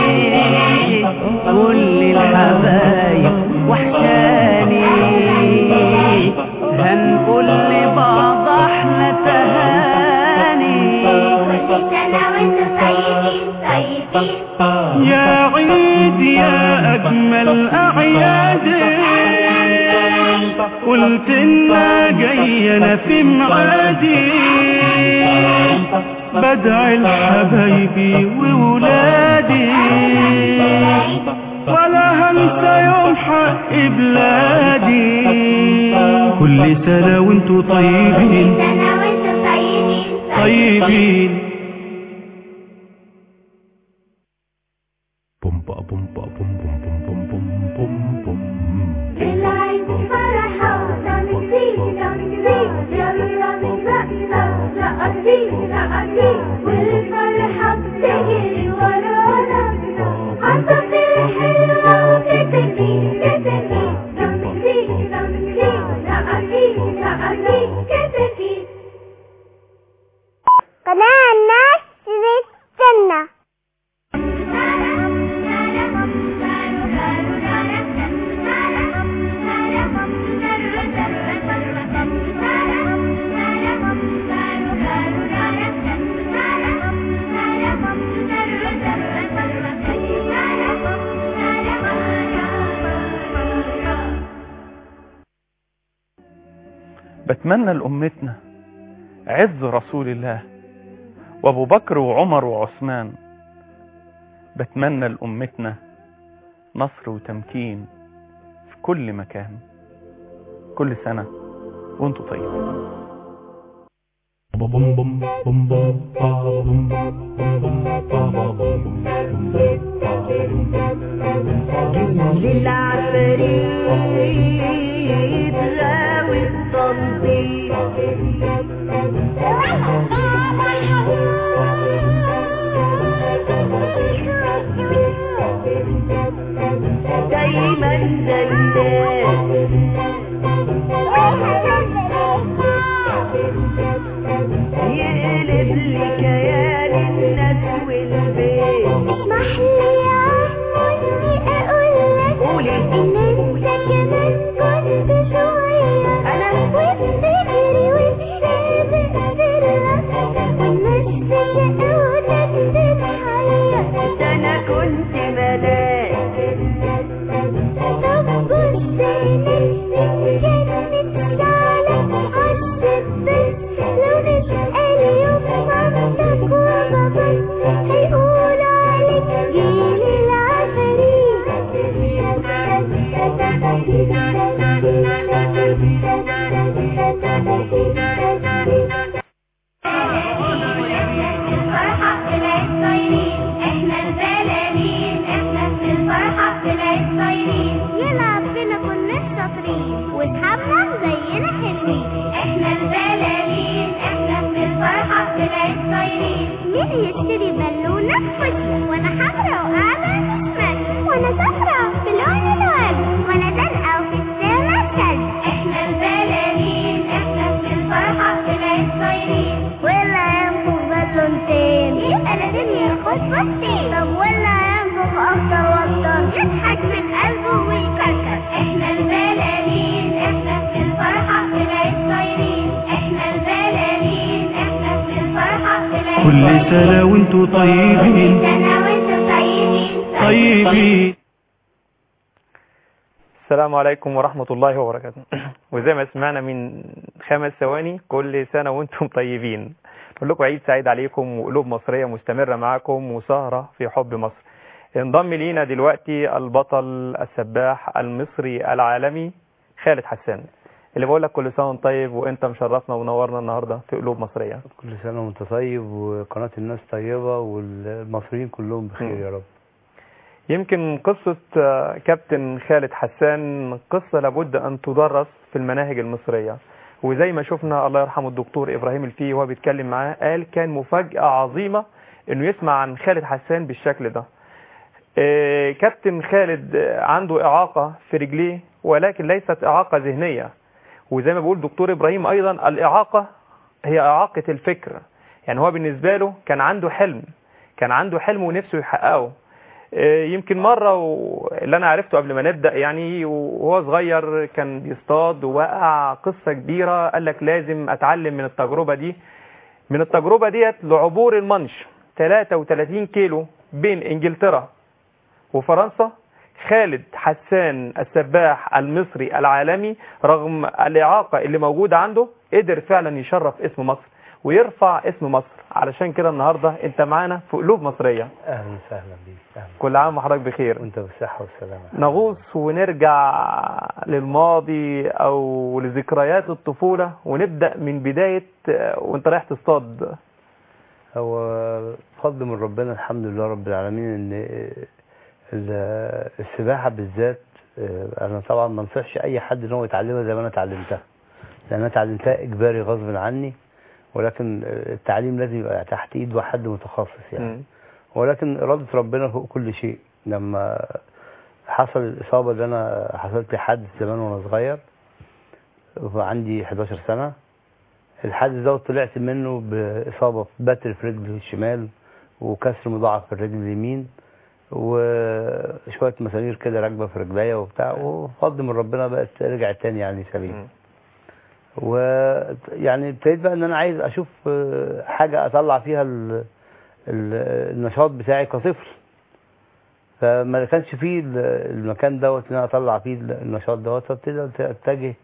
كل الحبايب وحشاني هنقول لبعض احلى تهاني كل سنة وانتم طيبين طيبين يا عيد يا أجمل أعيادي قلت إنا جاينا في معادي بدعي لحبايبي وولادي ولا هنسى يوم حق بلادي كل سنة وانتوا طيبين سنة وانتم طيبين طيبين بومبا بومبا بوم بوم بوم بوم بوم بوم بوم العيد فرحة رامي فيه رامي فيه يلا رامي رقصة رقصي رقصي والفرحة بتجري ورانا عصافير حلوة وكتفي كتفي رامي فيه رامي فيه رقصي رقصي كتفي قناة الناس بتستنى بتمنى لأمتنا عز رسول الله وابو بكر وعمر وعثمان بتمنى لأمتنا نصر وتمكين في كل مكان كل سنة وانتم طيبين للعفريت غاوي التنظيف دايما زلال يقلب لي كيان الناس والبيت محلي عني اقول لك قولي. ان انت كمان كنت شوية انا وبتجري وبسابق بالرفض والناس بتقولك تتحير ده انا كنت ملاك طب بص لك كل سنة وانتوا طيبين سنة وانتم طيبين طيبين السلام عليكم ورحمة الله وبركاته وزي ما سمعنا من خمس ثواني كل سنة وانتم طيبين نقول لكم عيد سعيد عليكم وقلوب مصرية مستمرة معاكم وسهرة في حب مصر انضم لينا دلوقتي البطل السباح المصري العالمي خالد حسان اللي بقول لك كل سنة وانت طيب وانت مشرفنا ونورنا النهاردة في قلوب مصرية كل سنة وانت طيب وقناة الناس طيبة والمصريين كلهم بخير يا رب يمكن قصة آه، كابتن خالد حسان قصة لابد أن تدرس في المناهج المصرية وزي ما شفنا الله يرحمه الدكتور إبراهيم الفي وهو بيتكلم معاه قال كان مفاجأة عظيمة إنه يسمع عن خالد حسان بالشكل ده آه، كابتن خالد آه، عنده إعاقة في رجليه ولكن ليست إعاقة ذهنية وزي ما بيقول دكتور إبراهيم أيضا الإعاقة هي إعاقة الفكر يعني هو بالنسبة له كان عنده حلم كان عنده حلم ونفسه يحققه آه، يمكن مرة و- اللي أنا عرفته قبل ما نبدأ يعني وهو صغير كان بيصطاد ووقع قصة كبيرة قال لك لازم أتعلم من التجربة دي من التجربة ديت لعبور المنش 33 كيلو بين إنجلترا وفرنسا خالد حسان السباح المصري العالمي رغم الإعاقة اللي موجودة عنده قدر فعلا يشرف اسم مصر ويرفع اسم مصر علشان كده النهاردة انت معانا في قلوب مصرية أهلا وسهلا بيك أهلا كل عام وحضرتك بخير وانت بالصحة والسلامة نغوص ونرجع للماضي او لذكريات الطفولة ونبدأ من بداية آه، وانت رايح تصطاد هو فضل من ربنا الحمد لله رب العالمين ان ال- السباحة بالذات آه، انا طبعا ما انصحش اي حد ان هو يتعلمها زي ما انا اتعلمتها لان انا اتعلمتها اجباري غصب عني ولكن آه، التعليم لازم يبقى تحت ايد واحد متخصص يعني مم. ولكن إرادة ربنا فوق كل شيء لما حصل الإصابة اللي أنا حصلت لي حادث زمان وأنا صغير وعندي 11 سنة الحادث ده طلعت منه بإصابة في بتر في رجلي الشمال وكسر مضاعف في الرجل اليمين وشوية مسامير كده راكبة في رجليا وبتاع وفضل من ربنا بقت رجعت تاني يعني سليم مم. ويعني ابتديت بقى ان انا عايز اشوف آه، حاجة اطلع فيها ال- ال- النشاط بتاعي كطفل فما كانش فيه ال- المكان دوت ان انا اطلع فيه النشاط دوت فابتديت اتجه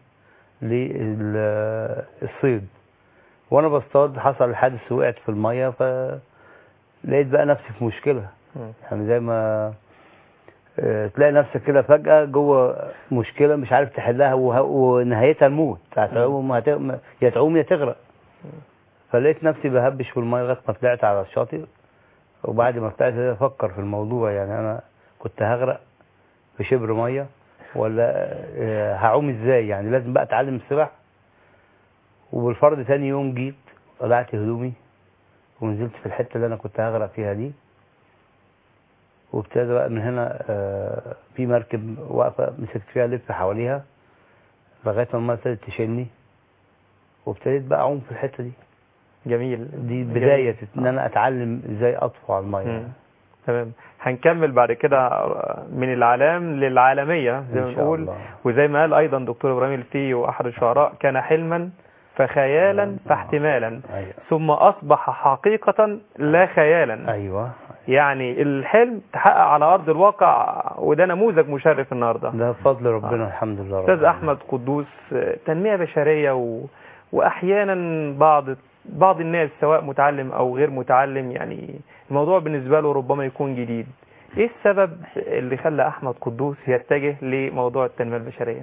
للصيد وانا بصطاد حصل حادث وقعت في الميه فلقيت بقى نفسي في مشكله مم. يعني زي ما آه، تلاقي نفسك كده فجأة جوه مشكلة مش عارف تحلها وه- ونهايتها الموت هتعوم هت... يا تعوم يا تغرق فلقيت نفسي بهبش في المية لغاية ما طلعت على الشاطئ وبعد ما طلعت كده افكر في الموضوع يعني انا كنت هغرق في شبر مية ولا آه، هعوم ازاي يعني لازم بقى اتعلم السباحة وبالفرض تاني يوم جيت قلعت هدومي ونزلت في الحتة اللي انا كنت هغرق فيها دي وابتدى بقى من هنا آه، في مركب واقفة مسكت فيها لف حواليها لغاية ما المية ابتدت تشيلني وابتديت بقى أعوم في الحتة دي جميل دي جميل. بداية إن أنا أتعلم إزاي أطفو على المية مم. تمام هنكمل بعد كده من العالم للعالمية زي ما إن شاء نقول الله. وزي ما قال أيضا دكتور إبراهيم الفي وأحد الشعراء كان حلما فخيالا فاحتمالا أيوة ثم أصبح حقيقة لا خيالا أيوة يعني الحلم تحقق على أرض الواقع وده نموذج مشرف النهاردة ده بفضل ربنا الحمد لله رب أستاذ العالمين. أحمد قدوس آه، تنمية بشرية و... وأحيانا بعض بعض الناس سواء متعلم أو غير متعلم يعني الموضوع بالنسبة له ربما يكون جديد إيه السبب اللي خلى أحمد قدوس يتجه لموضوع التنمية البشرية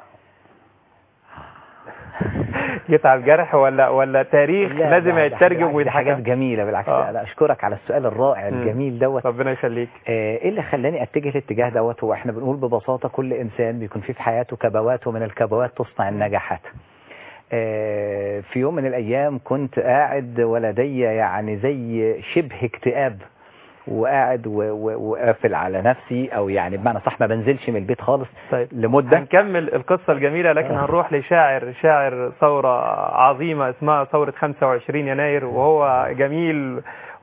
جيت على الجرح ولا ولا تاريخ لا، لازم لا، ده يترجم بالعكس، دي حاجات ويتحكم جميلة بالعكس آه. أنا أشكرك على السؤال الرائع مم. الجميل دوت ربنا يخليك آه، ايه اللي خلاني اتجه الاتجاه دوت هو احنا بنقول ببساطة كل انسان بيكون فيه في حياته كبوات ومن الكبوات تصنع النجاحات آه، في يوم من الايام كنت قاعد ولدي يعني زي شبه اكتئاب وقاعد و- و- وقافل على نفسي او يعني بمعنى صح ما بنزلش من البيت خالص طيب لمدة هنكمل القصة الجميلة لكن آه. هنروح لشاعر شاعر ثورة عظيمة اسمها ثورة 25 يناير وهو جميل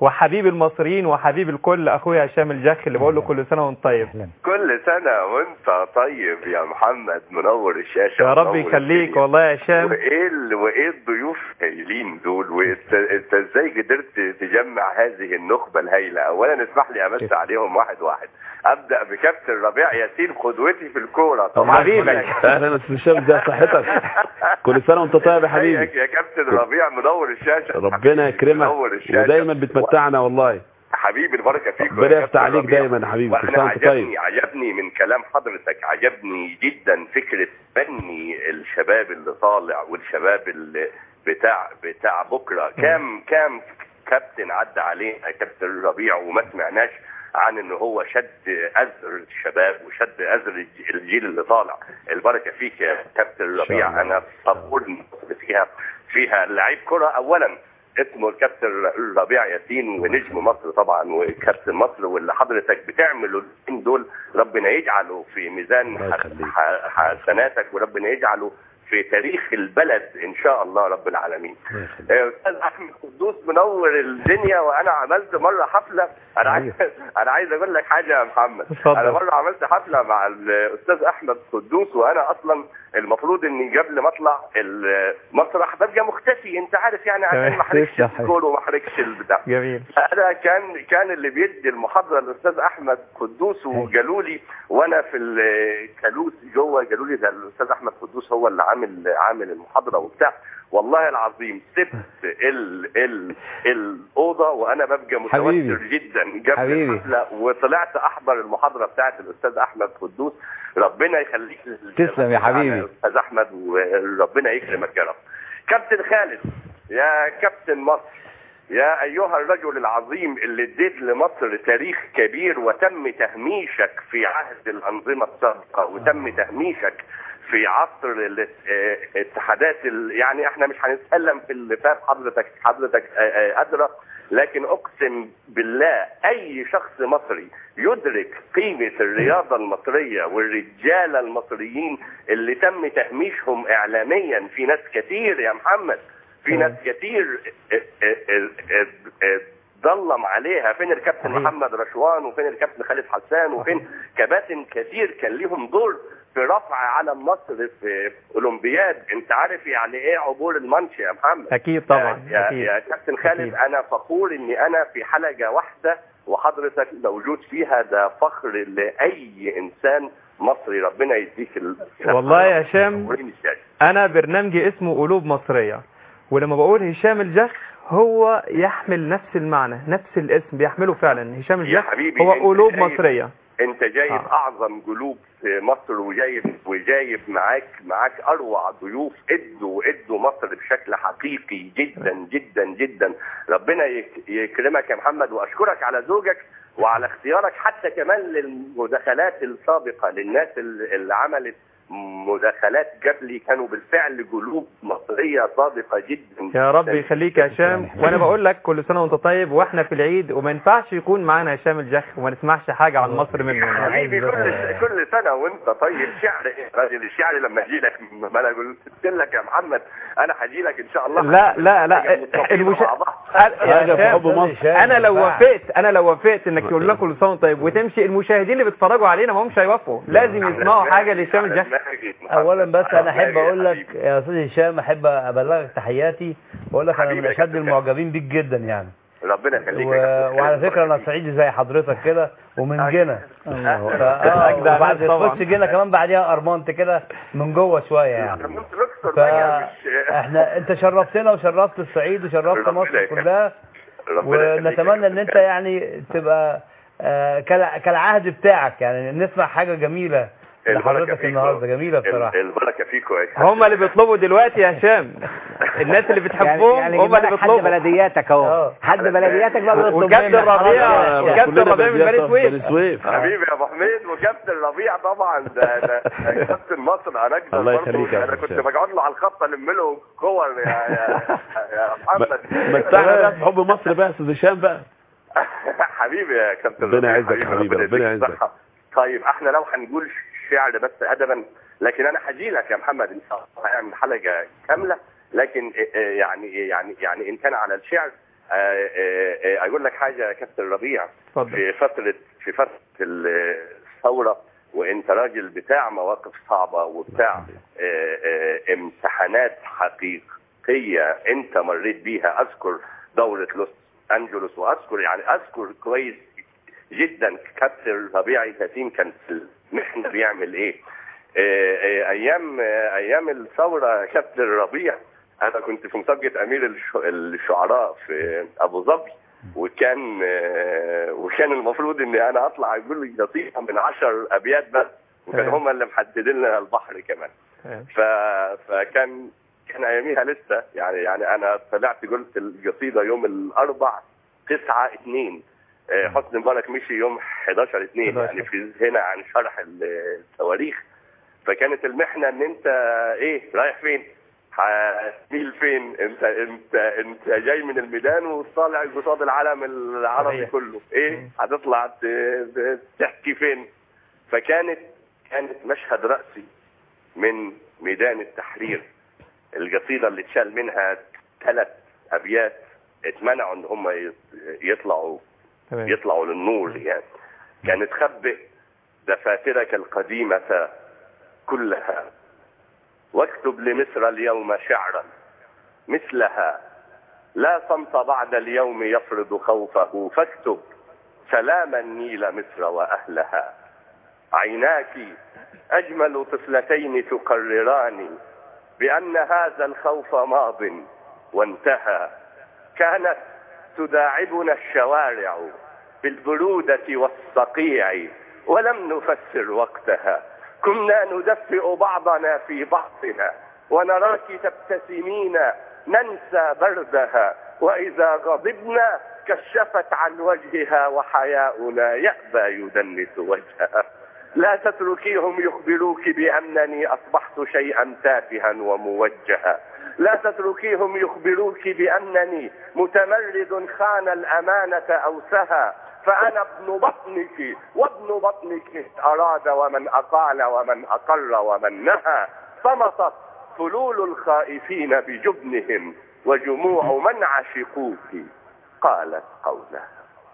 وحبيب المصريين وحبيب الكل اخويا هشام الجخ اللي بقول له كل سنه وانت طيب كل سنة وانت طيب يا محمد منور الشاشة يا رب منور يخليك الدنيا. والله يا هشام وايه ال- وايه الضيوف الهايلين دول وانت انت ازاي قدرت تجمع هذه النخبة الهايلة اولا اسمح لي امس عليهم واحد واحد ابدا بكابتن ربيع ياسين قدوتي في الكورة طبعا حبيبي اهلا استاذ هشام ازي صحتك كل سنه وانت طيب يا حبيبي ازيك يا كابتن ربيع منور الشاشة ربنا يكرمك منور الشاشة ودايما بتمتعنا والله حبيبي البركه فيك ربنا يا يفتح كابتن عليك ربيع. دايما يا حبيبي كل وانا سنه وانت عجبني طيب عجبني من كلام حضرتك عجبني جدا فكره بني الشباب اللي طالع والشباب اللي بتاع بتاع بكره كام كام كابتن عدى علينا كابتن ربيع وما سمعناش عن ان هو شد ازر الشباب وشد ازر الج- الجيل اللي طالع البركه فيك يا كابتن ربيع انا بقول إن مصر فيها فيها لعيب كره اولا اسمه الكابتن ربيع ياسين ونجم مصر طبعا وكابتن مصر واللي حضرتك بتعمله الاثنين دول ربنا يجعله في ميزان الله يخليك. ح- حسناتك وربنا يجعله في تاريخ البلد ان شاء الله رب العالمين الله يخليك. آه، استاذ احمد قدوس منور الدنيا وانا عملت مره حفله انا عايز انا عايز اقول لك حاجه يا محمد اتفضل. انا مره عملت حفله مع الاستاذ احمد قدوس وانا اصلا المفروض اني قبل ما اطلع المسرح ببقى مختفي انت عارف يعني عشان ما احرجش تسلم. الديكور وما احرجش البتاع جميل انا كان كان اللي بيدي المحاضره الاستاذ احمد قدوس وقالوا لي وانا في الكالوس جوه قالوا لي ده الاستاذ احمد قدوس هو اللي عامل عامل المحاضره وبتاع والله العظيم سبت ال ال الاوضه وانا ببقى متوتر حبيبي. جدا قبل حبيبي. الحفله وطلعت احضر المحاضره بتاعت الاستاذ احمد قدوس ربنا يخليك تسلم يا حبيبي. استاذ احمد وربنا يكرمك يا رب كابتن خالد يا كابتن مصر يا أيها الرجل العظيم اللي اديت لمصر تاريخ كبير وتم تهميشك في عهد الأنظمة السابقة وتم تهميشك في عصر ال- آه، اتحادات ال- يعني احنا مش هنتكلم في اللي فات حضرتك حضرتك آه، آه، أدرى لكن أقسم بالله أي شخص مصري يدرك قيمة الرياضة المصرية والرجالة المصريين اللي تم تهميشهم إعلاميا في ناس كتير يا محمد في ناس كتير اه- اه- اه- اه- اه ظلم عليها فين الكابتن صحيح. محمد رشوان وفين الكابتن خالد حسان وفين كباتن كتير كان ليهم دور في رفع علم مصر في اولمبياد انت عارف يعني ايه عبور المانش يا محمد اكيد طبعا يا, اكيد يا كابتن خالد أكيد. انا فخور اني انا في حلقه واحده وحضرتك موجود فيها ده فخر لاي انسان مصري ربنا يديك ال... والله يا هشام منورين الشاشة. انا برنامجي اسمه قلوب مصرية ولما بقول هشام الجخ هو يحمل نفس المعنى نفس الاسم بيحمله فعلا هشام يا الجخ حبيبي هو أنت قلوب شايف- مصرية انت جايب آه. اعظم قلوب في مصر وجايب وجايب معاك معاك اروع ضيوف ادوا ادوا مصر بشكل حقيقي جدا جدا جدا ربنا يك- يكرمك يا محمد واشكرك على زوجك وعلى اختيارك حتى كمان للمداخلات السابقه للناس اللي اللي عملت مداخلات قبلي كانوا بالفعل قلوب مصريه صادقه جدا يا رب جداً. يخليك يا هشام وانا بقول لك كل سنة وانت طيب واحنا في العيد وما ينفعش يكون معانا هشام الجخ وما نسمعش حاجة عن مصر منه حبيبي كل كل سنه وانت طيب شعر ايه راجل الشعر لما اجي لك ما انا قلت لك يا محمد انا هجي لك ان شاء الله لا لا لا نبقى متفقين المش... مع بعض. يا حاجة في هشام، حب مصر انا لو وافقت انا لو وافقت انك تقول لنا كل سنه وانت طيب وتمشي المشاهدين اللي بيتفرجوا علينا ما همش هيوافقوا لازم يسمعوا حاجه لهشام الجح اولا بس انا احب حبيبي، اقول لك حبيبي. يا استاذ هشام احب ابلغك تحياتي واقول لك انا حبيبي من يا اشد كابتن المعجبين بيك جدا يعني ربنا يخليك و... يا كابتن. وعلى فكره انا صعيدي زي حضرتك كده ومن جنة الله. فا- أجدع اه وبعد ناس طبعا. تخش جنة كمان بعديها ارمنت كده من جوه شويه يعني ممكن نكسر بقى مش فاحنا انت شرفتنا وشرفت الصعيد وشرفت ربنا مصر يخليك. كلها ربنا يخليك يا ونتمنى ان كابتن. انت يعني تبقى آه، كالع- كالعهد بتاعك يعني نسمع حاجه جميله البركة لحضرتك فيكم. النهارده جميله ال- بصراحه البركه فيكم يا كابتن. هم اللي بيطلبوا دلوقتي يا هشام الناس اللي بتحبهم يعني هم اللي جيب لك حد بيطلبوا بلدياتك اهو اه. حد بلدياتك بقى بيطلب وكابتن منك. ربيع آه، وكابتن كلنا ربيع من بلديات بني بني سويف سويف حبيبي يا ابو حميد وكابتن ربيع طبعا ده ده ده كابتن مصر انا اقدر الله برضه. يخليك يا انا كنت هشام. بقعد له على الخط الم له كور يا يا يا محمد متعنا بقى في حب مصر بقى يا استاذ هشام بقى حبيبي يا كابتن ربنا ربيع. يعزك يا حبيبي، ربنا يديك يعزك. الصحة. طيب احنا لو هنقول شعر بس ادبا لكن انا هجي لك يا محمد ان شاء الله هنعمل حلقه كامله لكن اه، اه، يعني يعني يعني ان كان على الشعر آه، آه، آه، اقول لك حاجه يا كابتن ربيع اتفضل في فتره في فتره الثوره وانت راجل بتاع مواقف صعبه وبتاع آه، آه، امتحانات حقيقيه انت مريت بيها اذكر دوره لوس انجلوس واذكر يعني اذكر كويس جدا كابتن ربيع ياسين كان في المحنه بيعمل ايه آه، آه، ايام آه، ايام الثوره كابتن ربيع انا كنت في مسابقه امير الش- الشعراء في ابو ظبي وكان آه، وكان المفروض اني انا اطلع اقول لي قصيده من عشر ابيات بس وكان تمام. هم اللي محددين لنا البحر كمان تمام. ف... فكان كان اياميها لسه يعني يعني انا طلعت قلت القصيده يوم الاربع 9 2 آه، حسني مبارك مشي يوم 11 2 11. يعني في هنا عن شرح ال- التواريخ فكانت المحنه ان انت ايه رايح فين؟ هتميل فين؟ انت انت انت جاي من الميدان وطالع قصاد العالم العربي صحيح. كله، ايه؟ هتطلع ت- ت- تحكي فين؟ فكانت كانت مشهد رأسي من ميدان التحرير القصيدة اللي اتشال منها ثلاث أبيات اتمنعوا إن هم يط- يطلعوا تمام يطلعوا للنور يعني كانت خبئ دفاترك القديمة كلها واكتب لمصر اليوم شعرا مثلها لا صمت بعد اليوم يفرض خوفه فاكتب سلام النيل مصر وأهلها عيناك أجمل طفلتين تقرران بأن هذا الخوف ماض وانتهى كانت تداعبنا الشوارع بالبرودة والصقيع ولم نفسر وقتها كنا ندفئ بعضنا في بعضنا ونراك تبتسمين ننسى بردها وإذا غضبنا كشفت عن وجهها وحياؤنا يأبى يدنس وجهها لا تتركيهم يخبروك بأنني أصبحت شيئا تافها وموجها لا تتركيهم يخبروك بأنني متمرد خان الأمانة أوسها فأنا ابن بطنك وابن بطنك أراد ومن أقال ومن أقر ومن نهى صمتت فلول الخائفين بجبنهم وجموع من عشقوك قالت قولها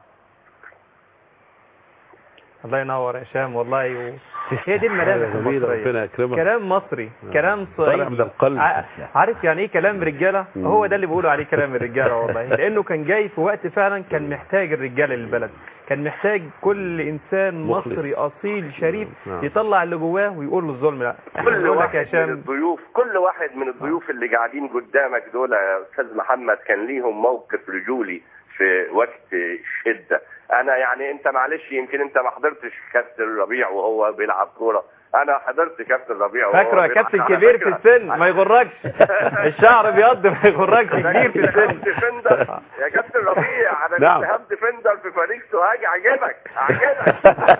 الله ينور يا هشام والله و... هي دي الملامح جميل المصرية ربنا يكرمك كلام مصري كلام طالع صعيدي من القلب ع- عارف يعني ايه كلام رجاله مم. هو ده اللي بيقولوا عليه كلام الرجاله والله لانه كان جاي في وقت فعلا كان محتاج الرجاله للبلد كان محتاج كل انسان مخلص. مصري اصيل شريف نعم. يطلع اللي جواه ويقول له الظلم لا احنا كل بنقول لك يا واحد من هشام الضيوف كل واحد من الضيوف اللي قاعدين قدامك دول يا استاذ محمد كان ليهم موقف رجولي في وقت الشده انا يعني انت معلش يمكن انت ما حضرتش كابتن ربيع وهو بيلعب كوره انا حضرت كابتن ربيع وهو فاكره يا بيلعب. كابتن على كبير في فكرة. السن ما يغركش الشعر بيض ما يغركش كبير في السن هام ديفندر يا كابتن ربيع انا نعم. كنت هام ديفندر في فريق سوهاج عجبك عجبك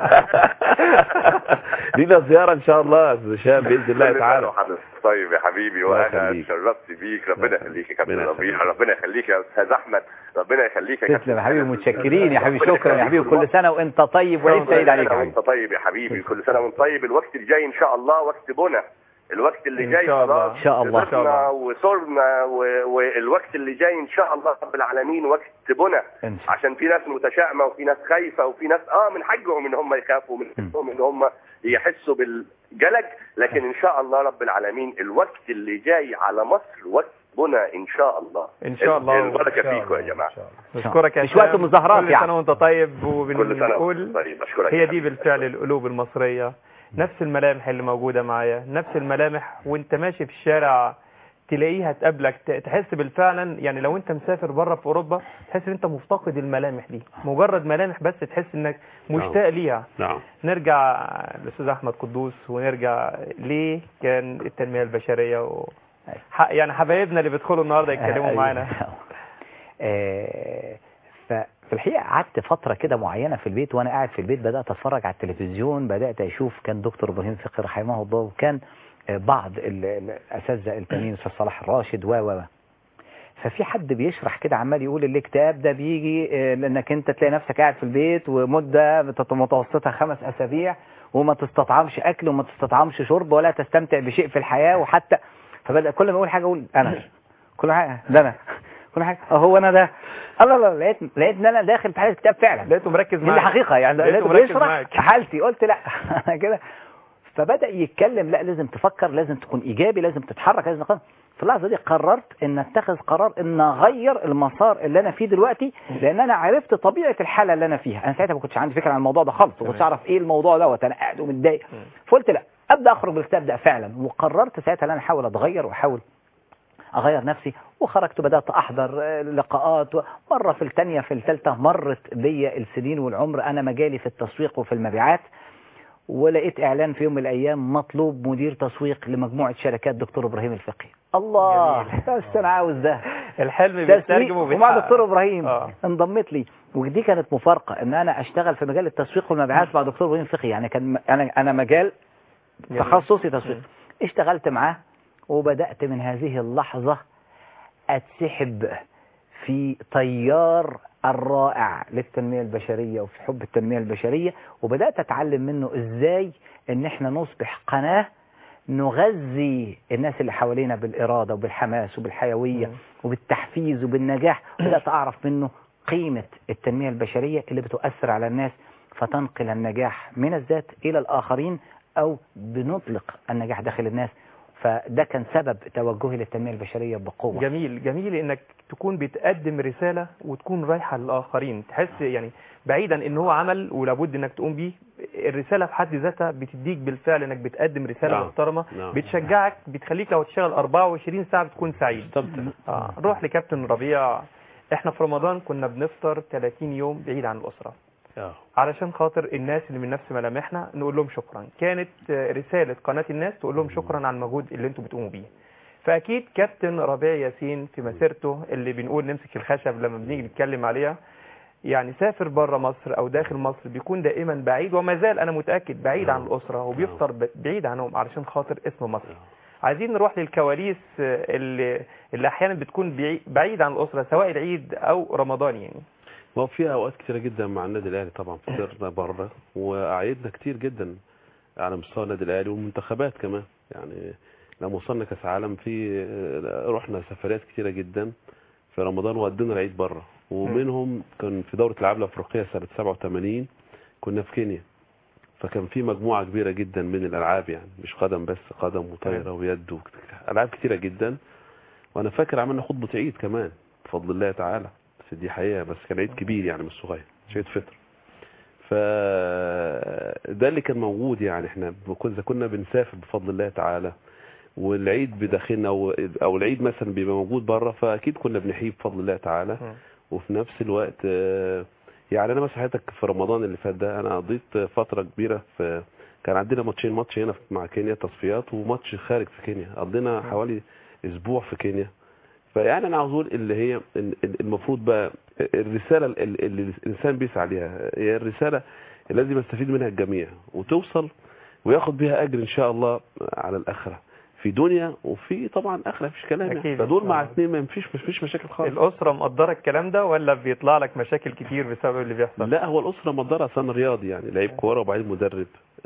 لينا زيارة ان شاء الله يا أستاذ هشام باذن الله كل تعالى سنة وحضرتك طيب يا حبيبي الله وانا يخليك. شرفت بيك ربنا يخليك يا كابتن ربنا ربيع يخليك. ربنا يخليك يا استاذ احمد ربنا يخليك يا كابتن تسلم يا حبيبي أنس. متشكرين يا حبيبي ربنا شكرا يا يخليك. حبيبي كل سنة وانت طيب وعيد سعيد عليك يا كل سنة حبيبي وانت طيب يا حبيبي كل سنه وانت طيب الوقت الجاي ان شاء الله وقت بنا الوقت اللي إن جاي شاء الله. خلاص إن شاء الله. قدرنا وصرنا و- والوقت اللي جاي ان شاء الله رب العالمين وقت بنا إن شاء عشان في ناس متشائمه وفي ناس خايفه وفي ناس اه من حقهم ان هم يخافوا من حقهم ان هم يحسوا بالجلج لكن ان شاء الله رب العالمين الوقت اللي جاي على مصر وقت بنا ان شاء الله ان شاء الله البركه إن شاء فيكم يا الله. جماعه نشكرك يا مش وقت هشام. مظاهرات كل يعني. سنه وانت طيب كل سنه وبنقول وانت طيب اشكرك هي دي بالفعل القلوب المصرية نفس الملامح اللي موجودة معايا نفس الملامح وانت ماشي في الشارع تلاقيها تقابلك ت- تحس بالفعلا يعني لو انت مسافر بره في اوروبا تحس ان انت مفتقد الملامح دي مجرد ملامح بس تحس انك مشتاق ليها نعم نرجع للاستاذ احمد قدوس ونرجع ليه كان التنميه البشريه و... ح- يعني حبايبنا اللي بيدخلوا النهارده يتكلموا أيوة. معانا آه، ففي الحقيقة قعدت فترة كده معينة في البيت وأنا قاعد في البيت بدأت أتفرج على التلفزيون بدأت أشوف كان دكتور إبراهيم فقي رحمه الله وكان آه، بعض ال- ال- الأساتذة التانيين أستاذ صلاح الراشد و و و. ففي حد بيشرح كده عمال يقول الاكتئاب ده بيجي آه، لانك انت تلاقي نفسك قاعد في البيت ومده بتت- متوسطه خمس اسابيع وما تستطعمش اكل وما تستطعمش شرب ولا تستمتع بشيء في الحياه وحتى فبدا كل ما اقول حاجه اقول انا كل حاجه ده انا كل حاجه اه هو انا ده الله لا لقيت لقيت ان انا داخل في حاله كتاب فعلا لقيته مركز دي معاك الحقيقه يعني لقيته لقيته مركز بيشرح معاك. حالتي قلت لا كده فبدا يتكلم لا لازم تفكر لازم تكون ايجابي لازم تتحرك لازم تقرر. في اللحظه دي قررت ان اتخذ قرار ان اغير المسار اللي انا فيه دلوقتي لان انا عرفت طبيعه الحاله اللي انا فيها انا ساعتها ما كنتش عندي فكره عن الموضوع ده خالص ما كنتش اعرف ايه الموضوع دوت انا قاعد ومتضايق فقلت لا ابدا اخرج بالكتاب ده فعلا وقررت ساعتها ان انا احاول اتغير واحاول اغير نفسي وخرجت بدات احضر آه، لقاءات مره في الثانيه في الثالثه مرت بيا السنين والعمر انا مجالي في التسويق وفي المبيعات ولقيت اعلان في يوم من الايام مطلوب مدير تسويق لمجموعه شركات دكتور ابراهيم الفقي الله بس انا عاوز ده الحلم تسويق بيترجم ومع وبيتحقق دكتور ابراهيم آه. انضمت لي ودي كانت مفارقه ان انا اشتغل في مجال التسويق والمبيعات مع دكتور ابراهيم الفقي يعني كان انا انا مجال جميل. تخصصي تسويق اشتغلت معاه وبدات من هذه اللحظه اتسحب في تيار الرائع للتنمية البشرية وفي حب التنمية البشرية وبدأت أتعلم منه إزاي إن إحنا نصبح قناة نغذي الناس اللي حوالينا بالإرادة وبالحماس وبالحيوية وبالتحفيز وبالنجاح بدأت أعرف منه قيمة التنمية البشرية اللي بتؤثر على الناس فتنقل النجاح من الذات إلى الآخرين أو بنطلق النجاح داخل الناس فده كان سبب توجهي للتنمية البشرية بقوة جميل جميل انك تكون بتقدم رسالة وتكون رايحة للآخرين تحس يعني بعيدا ان هو عمل ولابد انك تقوم بيه الرسالة في حد ذاتها بتديك بالفعل انك بتقدم رسالة نعم. محترمة نعم. بتشجعك بتخليك لو تشتغل 24 ساعة بتكون سعيد استمتع آه. نروح لكابتن ربيع احنا في رمضان كنا بنفطر 30 يوم بعيد عن الأسرة آه. علشان خاطر الناس اللي من نفس ملامحنا نقول لهم شكرا كانت آه، رسالة قناة الناس تقول لهم شكرا على المجهود اللي انتوا بتقوموا بيه فأكيد كابتن ربيع ياسين في مسيرته اللي بنقول نمسك الخشب لما بنيجي نتكلم عليها يعني سافر بره مصر أو داخل مصر بيكون دائما بعيد وما زال أنا متأكد بعيد عن الأسرة وبيفطر ب- بعيد عنهم علشان خاطر اسم مصر عايزين نروح للكواليس آه، اللي, اللي أحيانا بتكون بعي- بعيد عن الأسرة سواء العيد أو رمضان يعني ما هو في اوقات كتيره جدا مع النادي الاهلي طبعا فطرنا بره واعيدنا كتير جدا على مستوى النادي الاهلي والمنتخبات كمان يعني لما وصلنا كاس عالم في رحنا سفريات كتيره جدا في رمضان وقضينا العيد بره ومنهم كان في دوره الالعاب الافريقيه سنه 87 كنا في كينيا فكان في مجموعه كبيره جدا من الالعاب يعني مش قدم بس قدم وطايره ويد العاب كتيره جدا وانا فاكر عملنا خطبه عيد كمان بفضل الله تعالى بس دي حقيقه بس كان عيد كبير يعني مش صغير مش عيد فطر فده اللي كان موجود يعني احنا كنا كنا بنسافر بفضل الله تعالى والعيد بداخلنا او او العيد مثلا بيبقى موجود بره فاكيد كنا بنحيي بفضل الله تعالى وفي نفس الوقت آه، يعني انا مثلا حياتك في رمضان اللي فات ده انا قضيت فتره كبيره في كان عندنا ماتشين ماتش هنا في- مع كينيا تصفيات وماتش خارج في كينيا قضينا حوالي اسبوع في كينيا فيعني انا عاوز اقول اللي هي ال- ال- المفروض بقى الرساله ال- ال- اللي الانسان بيسعى ليها هي الرساله اللي لازم يستفيد منها الجميع وتوصل وياخد بيها اجر ان شاء الله على الاخره في دنيا وفي طبعا اخره مفيش كلام يعني. أكيد. فدول مع اثنين ما فيش مفيش مشاكل خالص الأسرة مقدرة الكلام ده ولا بيطلع لك مشاكل كتير بسبب اللي بيحصل لا هو الاسره مقدره اصل انا رياضي يعني لعيب كوره وبعدين مدرب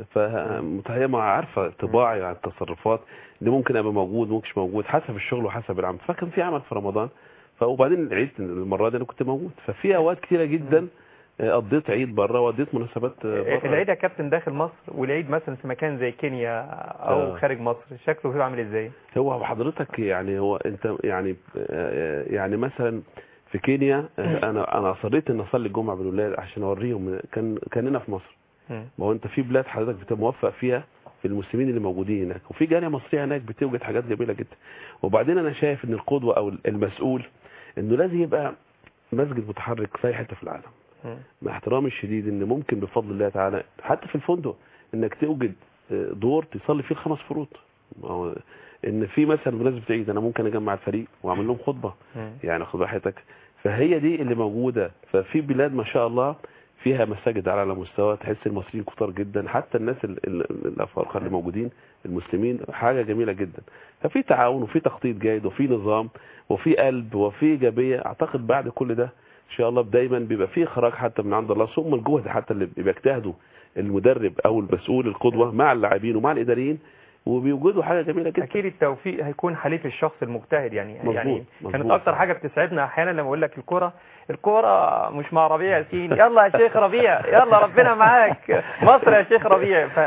فهي ما عارفه طباعي عن التصرفات اللي ممكن ابقى موجود ممكن مش موجود حسب الشغل وحسب العمل فكان في عمل في رمضان ف- وبعدين العيد المره دي انا كنت موجود ففي اوقات كتيره جدا آه، قضيت عيد بره وقضيت مناسبات آه، بره العيد يا كابتن داخل مصر والعيد مثلا في مكان زي كينيا او آه. خارج مصر شكله بيبقى عامل ازاي هو حضرتك يعني هو انت يعني آه، يعني مثلا في كينيا آه، انا انا اصريت ان اصلي الجمعه بالولاد عشان اوريهم كان كان هنا في مصر مم. ما هو انت في بلاد حضرتك بتبقى موفق فيها في المسلمين اللي موجودين هناك وفي جاليه مصريه هناك بتوجد حاجات جميله جدا وبعدين انا شايف ان القدوه او المسؤول انه لازم يبقى مسجد متحرك في اي حته في العالم مم. مع احترامي الشديد ان ممكن بفضل الله تعالى حتى في الفندق انك توجد آه، دور تصلي فيه الخمس فروض ما هو ان في مثلا بمناسبه عيد انا ممكن اجمع الفريق واعمل لهم خطبه مم. يعني خد راحتك فهي دي اللي موجوده ففي بلاد ما شاء الله فيها مساجد على اعلى مستوى تحس المصريين كتار جدا حتى الناس ال- ال- الافارقه اللي موجودين المسلمين حاجه جميله جدا ففي تعاون وفي تخطيط جيد وفي نظام وفي قلب وفي ايجابيه اعتقد بعد كل ده ان شاء الله دايما بيبقى في اخراج حتى من عند الله ثم الجهد حتى اللي بيجتهدوا المدرب او المسؤول القدوه مع اللاعبين ومع الاداريين وبيوجدوا حاجه جميله جدا اكيد التوفيق هيكون حليف الشخص المجتهد يعني مظبوط، يعني كانت مظبوط. اكتر حاجه بتسعدنا احيانا لما اقول لك الكره الكره مش مع ربيع ياسين يلا يا شيخ ربيع يلا ربنا معاك مصر يا شيخ ربيع ف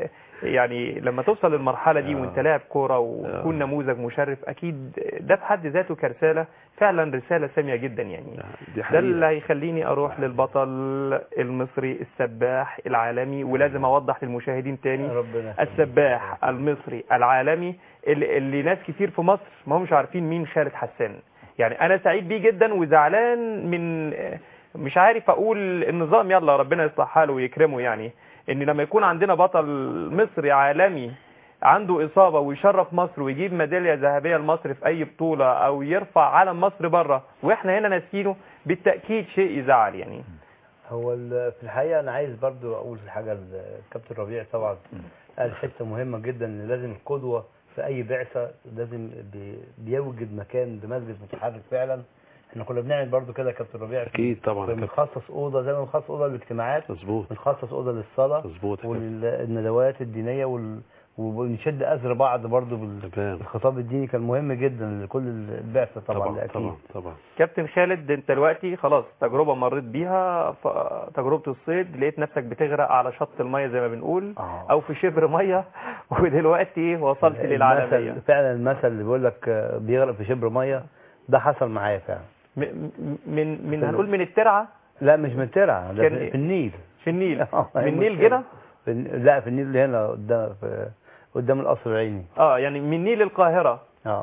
يعني لما توصل للمرحله دي وانت لاعب كوره وتكون نموذج مشرف اكيد ده في حد ذاته كرساله فعلا رساله ساميه جدا يعني دي ده حقيقة. اللي هيخليني اروح للبطل المصري السباح العالمي ولازم اوضح للمشاهدين تاني ربنا يخليك. السباح المصري العالمي اللي, اللي ناس كتير في مصر ما همش عارفين مين خالد حسان يعني انا سعيد بيه جدا وزعلان من مش عارف اقول النظام يلا ربنا يصلح حاله ويكرمه يعني ان لما يكون عندنا بطل مصري عالمي عنده إصابة ويشرف مصر ويجيب ميدالية ذهبية لمصر في أي بطولة أو يرفع علم مصر بره وإحنا هنا ناسينه بالتأكيد شيء يزعل يعني هو ال- في الحقيقة أنا عايز برضو أقول حاجة الكابتن ربيع طبعا قال حتة مهمة جدا إن لازم القدوة في أي بعثة لازم بي- بيوجد مكان بمسجد متحرك فعلا احنا كنا بنعمل برضو كده يا كابتن ربيع في- اكيد طبعا يا كابتن. بنخصص أوضة زي ما بنخصص أوضة للاجتماعات مظبوط بنخصص أوضة للصلاة مظبوط يا كابتن. والندوات الدينية وال... ونشد أزر بعض برضو بال... تمام الخطاب الديني كان مهم جدا لكل البعثة طبعا, طبعا أكيد طبعا طبعا كابتن خالد انت دلوقتي خلاص تجربة مريت بيها ف- تجربة الصيد لقيت نفسك بتغرق على شط المية زي ما بنقول آه. او في شبر مية ودلوقتي ايه وصلت للعالمية المثل فعلا المثل اللي بيقول لك آه، بيغرق في شبر ميه ده حصل معايا فعلا م- م- من من هنقول من الترعة لا مش من ترعه ده كان في, إيه؟ في النيل في النيل آه، من هي النيل مشكلة. كده في الن- لا في النيل اللي هنا قدام في قدام القصر العيني اه يعني من نيل القاهرة اه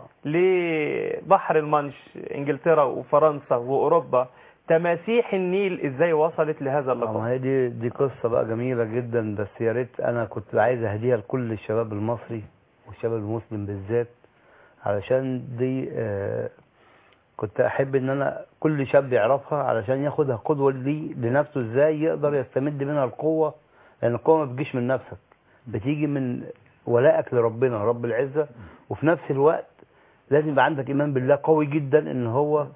لبحر المانش انجلترا وفرنسا واوروبا تماسيح النيل ازاي وصلت لهذا آه، اللقب ما هي دي دي قصه بقى جميله جدا بس يا ريت انا كنت عايز اهديها لكل الشباب المصري والشباب المسلم بالذات علشان دي آه كنت احب ان انا كل شاب يعرفها علشان ياخدها قدوه ليه لنفسه ازاي يقدر يستمد منها القوه لان القوه ما بتجيش من نفسك بتيجي من ولائك لربنا رب العزه وفي نفس الوقت لازم يبقى عندك ايمان بالله قوي جدا ان هو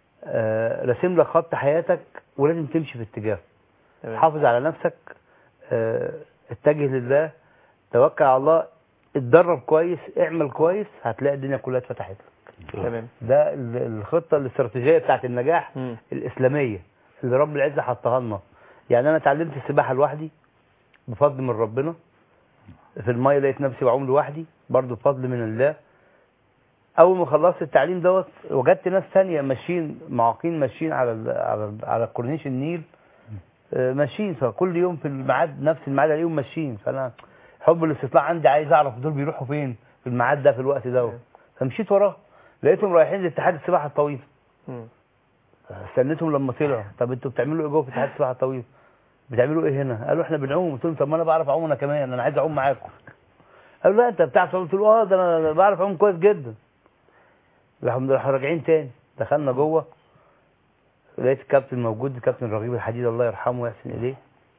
آه راسم لك خط حياتك ولازم تمشي في اتجاهه تمام. حافظ على نفسك آه، اتجه لله توكل على الله اتدرب كويس اعمل كويس هتلاقي الدنيا كلها اتفتحت لك تمام ده ال- الخطة الاستراتيجية بتاعت النجاح مم. الإسلامية اللي رب العزة حطها لنا يعني أنا اتعلمت السباحة لوحدي بفضل من ربنا في المية لقيت نفسي بعوم لوحدي برضه بفضل من الله أول ما خلصت التعليم دوت وجدت ناس تانية ماشيين معاقين ماشيين على ال على ال على كورنيش النيل آه، ماشيين فكل يوم في الميعاد نفس الميعاد اليوم ماشيين فأنا حب الاستطلاع عندي عايز أعرف دول بيروحوا فين في الميعاد ده في الوقت دوت فمشيت وراهم لقيتهم رايحين لاتحاد السباحه الطويل مم. استنيتهم لما طلعوا طب انتوا بتعملوا ايه جوه في اتحاد السباحه الطويل بتعملوا ايه هنا قالوا احنا بنعوم قلت لهم طب ما انا بعرف اعوم انا كمان انا عايز اعوم معاكم قالوا لا انت بتعرف تعوم قلت له اه ده انا بعرف اعوم كويس جدا راحوا راحوا راجعين تاني دخلنا جوه لقيت الكابتن موجود الكابتن رغيب الحديد الله يرحمه ويحسن اليه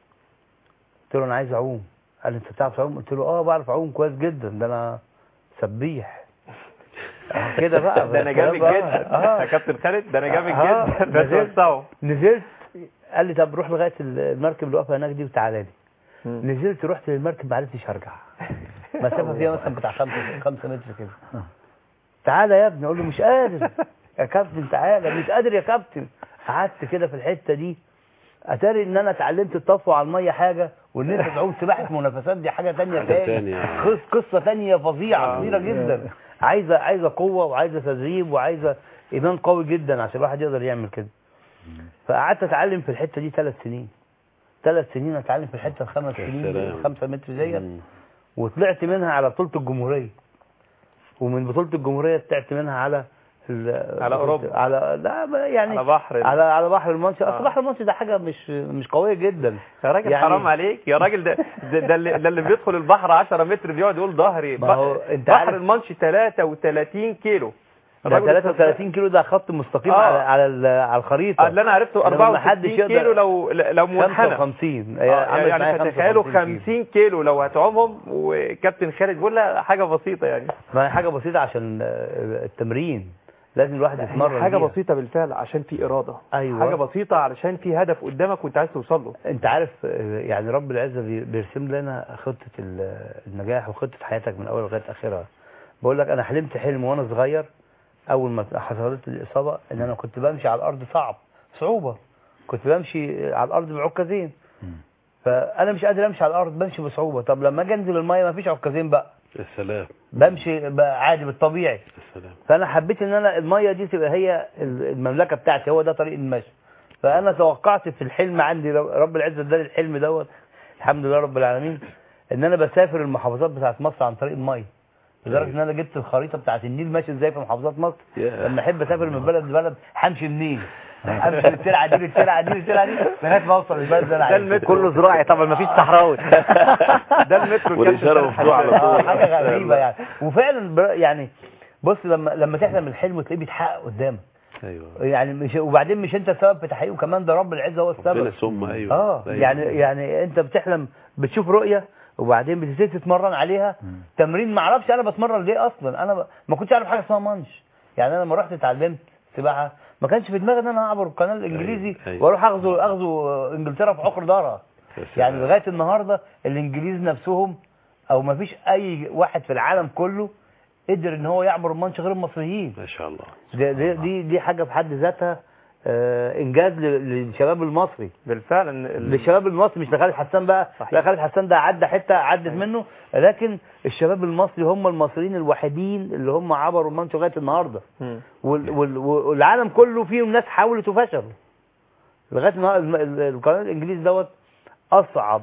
قلت له انا عايز اعوم قال لي انت بتعرف تعوم قلت له اه بعرف اعوم كويس جدا ده انا سبيح آه، كده بقى ده انا جامد بقى. جدا اه يا كابتن خالد ده انا جامد آه، جدا بس نزلت. وسعه نزلت قال لي طب روح لغايه المركب اللي واقفه هناك دي وتعالى لي نزلت رحت للمركب ما عرفتش ارجع مسافه فيها مثلا بتاع 5 5 متر كده تعالى يا ابني اقول له مش قادر يا كابتن تعالى مش قادر يا كابتن قعدت كده في الحته دي اتاري ان انا اتعلمت الطفو على الميه حاجه وان انت تعوم سباحه منافسات دي حاجه تانية حاجة تاني تانية. قص- قصه تانية فظيعه كبيره جدا عايزه عايزه قوه وعايزه تدريب وعايزه ايمان قوي جدا عشان الواحد يقدر يعمل كده فقعدت اتعلم في الحته دي ثلاث سنين ثلاث سنين اتعلم في الحته الخمس يا سنين سلام. خمسة متر ديت مم. وطلعت منها على بطوله الجمهوريه ومن بطوله الجمهوريه طلعت منها على ال- على أوروبا. على لا ما يعني على بحر ال- على على بحر المنشأ آه. اصل بحر المنشأ ده حاجه مش مش قويه جدا يا راجل يعني- حرام عليك يا راجل ده ده, ده, اللي, ده اللي بيدخل البحر 10 متر بيقعد يقول ظهري ما هو أنت بحر عارف- المانش 33 كيلو ده الراجل 33 كيلو ده خط مستقيم آه. على على ال- على الخريطه آه، اللي انا عرفته لما 64 محدش يقدر- كيلو لو لو منحنى 55 آه، هي عملت معايا يعني فتخيلوا 55 50 كيلو لو هتعومهم وكابتن خالد بيقول لها حاجه بسيطه يعني ما هي حاجه بسيطه عشان آه، التمرين لازم الواحد هي يتمرن حاجه بيها. بسيطه بالفعل عشان في اراده ايوه حاجه بسيطه علشان في هدف قدامك وانت عايز توصل له انت عارف آه، يعني رب العزه بي- بيرسم لنا خطه ال- النجاح وخطه حياتك من اول لغايه اخرها بقول لك انا حلمت حلم وانا صغير اول ما حصلت لي الاصابه ان انا كنت بمشي على الارض صعب صعوبه كنت بمشي على الارض بعكازين فانا مش قادر امشي على الارض بمشي بصعوبه طب لما اجي انزل الميه ما فيش عكازين بقى يا سلام بمشي بقى عادي بالطبيعي يا سلام فانا حبيت ان انا الميه دي تبقى هي المملكه بتاعتي هو ده طريق المشي فانا توقعت في الحلم عندي رب العزه اداني الحلم دوت الحمد لله رب العالمين ان انا بسافر المحافظات بتاعت مصر عن طريق الميه لدرجه ان انا جبت الخريطه بتاعت النيل ماشي ازاي في محافظات مصر ياه. لما احب اسافر من بلد لبلد همشي منين امشي الترعه دي للترعه دي للترعه دي لغايه ما اوصل للبلد اللي انا عايزه كله زراعي طبعا ما فيش صحراوي ده المترو والاشاره مفتوحه على اه طول حاجه غريبه يعني وفعلا بر- يعني بص لما لما تحلم الحلم وتلاقيه بيتحقق قدامك ايوه يعني مش وبعدين مش انت السبب في تحقيقه كمان ده رب العزه هو ربنا السبب ثم ايوه اه أيوة. يعني يعني انت بتحلم بتشوف رؤيه وبعدين بتبتدي تتمرن عليها تمرين ما اعرفش انا بتمرن ليه اصلا انا ب... ما كنتش اعرف حاجه اسمها مانش يعني انا لما رحت اتعلمت سباحه ما كانش في دماغي ان انا اعبر القناه الانجليزي أيوة. واروح اغزو اغزو انجلترا في عقر دارها يا سلام. يعني لغايه النهارده الانجليز نفسهم او ما فيش اي واحد في العالم كله قدر ان هو يعبر المانش غير المصريين ما شاء الله دي دي دي, دي حاجه في حد ذاتها آه انجاز لل- للشباب المصري بالفعل إن ال- للشباب المصري مش لخالد حسان بقى صحيح. لا خالد حسان ده عدى حته عدت منه لكن الشباب المصري هم المصريين الوحيدين اللي هم عبروا المانش لغايه النهارده مم. وال- وال- والعالم كله فيهم ناس حاولت وفشلوا لغايه النهارده الم- ال- القانون الانجليزي دوت اصعب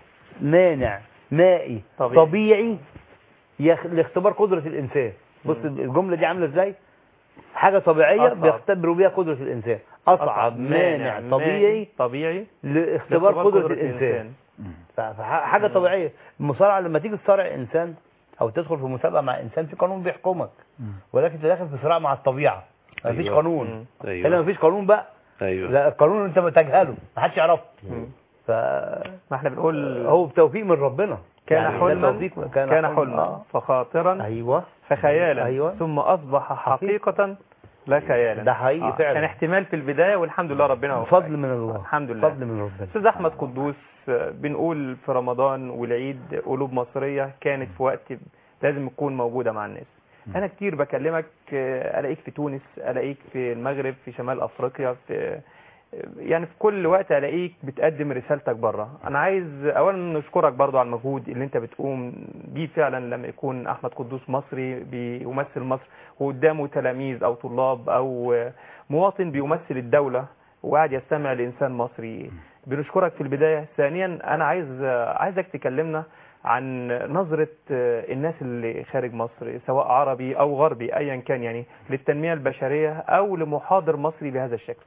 مانع مائي طبيعي. طبيعي, يخ... لاختبار قدره الانسان بص الجمله دي عامله ازاي حاجه طبيعيه أصعب. بيختبروا بيها قدره الانسان اصعب مانع طبيعي طبيعي لاختبار لاختبار قدره الانسان ف- فح- حاجه طبيعيه المصارعه لما تيجي تصارع انسان او تدخل في مسابقه مع انسان في قانون بيحكمك ولكن انت داخل في صراع مع الطبيعه مفيش أيوة. قانون مم. هنا ايوه مفيش قانون بقى ايوه لا القانون انت بتجهله محدش يعرفه مم. ف ما احنا بنقول هو بتوفيق من ربنا كان يعني ده حلما توفيق- كان, حلم. حلما آه. فخاطرا ايوه فخيالا أيوة. ثم اصبح حقيقة لا خيالا ده حقيقي آه. فعلا. كان احتمال في البداية والحمد لله ربنا وفقك. فضل من الله الحمد لله فضل من ربنا استاذ احمد قدوس آه، بنقول في رمضان والعيد قلوب مصريه كانت في وقت لازم تكون موجوده مع الناس انا كتير بكلمك آه، الاقيك في تونس الاقيك في المغرب في شمال افريقيا في آه، يعني في كل وقت الاقيك بتقدم رسالتك بره انا عايز اولا نشكرك برضو على المجهود اللي انت بتقوم بيه فعلا لما يكون احمد قدوس مصري بيمثل مصر وقدامه تلاميذ او طلاب او آه، مواطن بيمثل الدوله وقاعد يستمع لانسان مصري بنشكرك في البدايه ثانيا انا عايز عايزك تكلمنا عن نظره الناس اللي خارج مصر سواء عربي او غربي ايا كان يعني للتنميه البشريه او لمحاضر مصري بهذا الشكل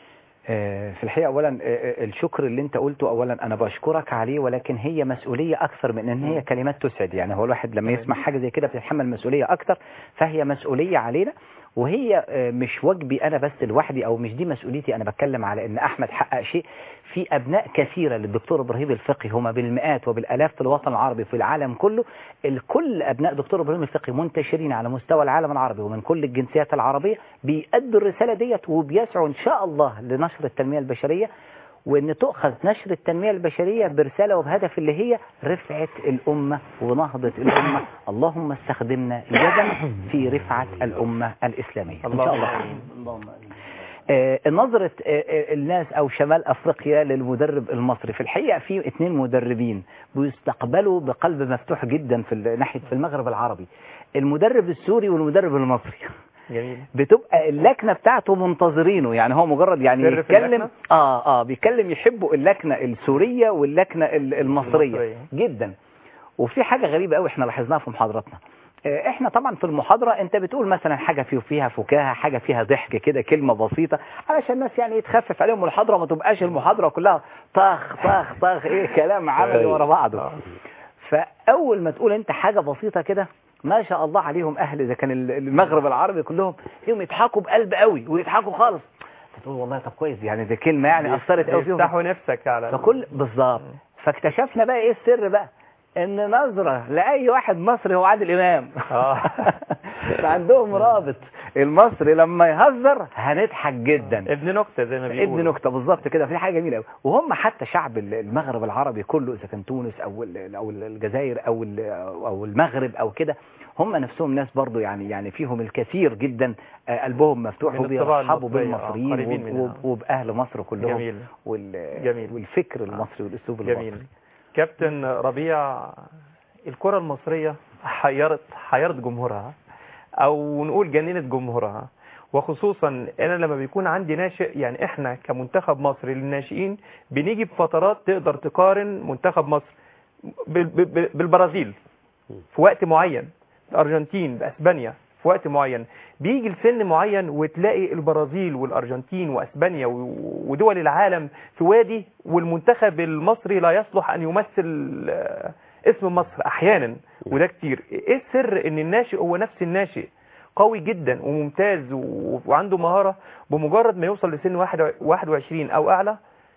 آه، في الحقيقة أولا آه، آه، الشكر اللي أنت قلته أولا أنا بشكرك عليه ولكن هي مسؤولية أكثر من أن هي كلمات تسعد يعني هو الواحد لما يسمع حاجة زي كده بيتحمل مسؤولية أكثر فهي مسؤولية علينا وهي آه، مش واجبي أنا بس لوحدي أو مش دي مسؤوليتي أنا بتكلم على أن أحمد حقق شيء في أبناء كثيرة للدكتور إبراهيم الفقي هما بالمئات وبالآلاف في الوطن العربي في العالم كله الكل أبناء دكتور إبراهيم الفقي منتشرين على مستوى العالم العربي ومن كل الجنسيات العربية بيأدوا الرسالة ديت وبيسعوا إن شاء الله لنشر التنمية البشرية وان تؤخذ نشر التنمية البشرية برسالة وبهدف اللي هي رفعة الأمة ونهضة الأمة اللهم استخدمنا يدا في رفعة الأمة الإسلامية إن شاء الله آه، نظرة آه، آه، الناس أو شمال أفريقيا للمدرب المصري في الحقيقة في اثنين مدربين بيستقبلوا بقلب مفتوح جدا في ال- ناحية في المغرب العربي المدرب السوري والمدرب المصري جميل بتبقى اللكنة بتاعته منتظرينه يعني هو مجرد يعني سر في يتكلم اللكنة؟ اه اه بيتكلم يحبوا اللكنة السورية واللكنة ال- المصرية المصرية. جدا وفي حاجة غريبة قوي احنا لاحظناها في محاضراتنا آه، احنا طبعا في المحاضرة انت بتقول مثلا حاجة فيه فيها فكاهة حاجة فيها ضحك كده كلمة بسيطة علشان الناس يعني يتخفف عليهم المحاضرة وما تبقاش المحاضرة كلها طخ طخ طخ ايه كلام عملي ورا بعضه فاول ما تقول انت حاجة بسيطة كده ما شاء الله عليهم اهل اذا كان المغرب العربي كلهم يوم يضحكوا بقلب قوي ويضحكوا خالص تقول والله طب كويس يعني دي كلمة يعني اثرت قوي فيهم يفتحوا نفسك على فكل بالظبط فاكتشفنا بقى ايه السر بقى ان نظرة لاي واحد مصري هو عادل امام اه فعندهم رابط المصري لما يهزر هنضحك جدا ابن نكته زي ما بيقولوا ابن نكته بالظبط كده في حاجه جميله قوي وهم حتى شعب المغرب العربي كله اذا كان تونس او ال- او الجزائر او ال- او المغرب او كده هم نفسهم ناس برضو يعني يعني فيهم الكثير جدا آه، قلبهم مفتوح من الطباع وبيرحبوا المصرية، آه، بالمصريين قريبين وب- منها. وب- وباهل مصر كلهم جميل وال جميل. والفكر المصري والاسلوب جميل المصري كابتن ربيع الكرة المصرية حيرت حيرت جمهورها او نقول جننت جمهورها وخصوصا انا لما بيكون عندي ناشئ يعني احنا كمنتخب مصر للناشئين بنيجي بفترات تقدر تقارن منتخب مصر بال- بال- بالبرازيل في وقت معين الارجنتين باسبانيا في وقت معين بيجي لسن معين وتلاقي البرازيل والارجنتين واسبانيا و- ودول العالم في وادي والمنتخب المصري لا يصلح ان يمثل آه، اسم مصر احيانا وده كتير ايه السر ان الناشئ هو نفس الناشئ قوي جدا وممتاز و- وعنده مهارة بمجرد ما يوصل لسن واحد- 21 او اعلى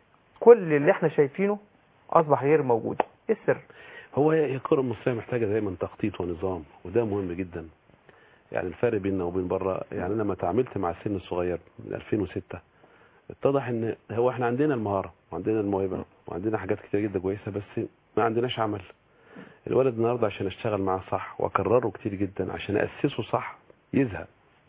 كل اللي احنا شايفينه اصبح غير موجود ايه السر هو هي الكرة المصرية محتاجة دايما تخطيط ونظام وده مهم جدا يعني الفرق بيننا وبين بره يعني انا لما تعاملت مع السن الصغير من 2006 اتضح ان هو احنا عندنا المهارة وعندنا الموهبة وعندنا حاجات كتير جدا كويسة بس ما عندناش عمل الولد النهارده عشان اشتغل معاه صح واكرره كتير جدا عشان اسسه صح يزهق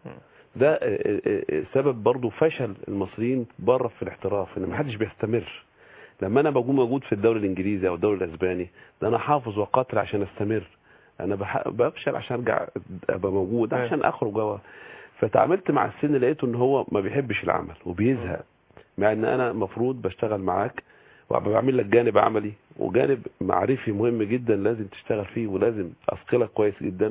ده آه، آه، آه، سبب برضو فشل المصريين بره في الاحتراف ان ما حدش بيستمر لما انا بكون موجود في الدوري الانجليزي او الدوري الاسباني ده انا حافظ وقاتل عشان استمر انا بح- بفشل عشان ارجع ابقى موجود أيوة. عشان اخرج جوه فتعاملت مع السن لقيته ان هو ما بيحبش العمل وبيزهق مع ان انا المفروض بشتغل معاك وبعمل لك جانب عملي وجانب معرفي مهم جدا لازم تشتغل فيه ولازم اثقلك كويس جدا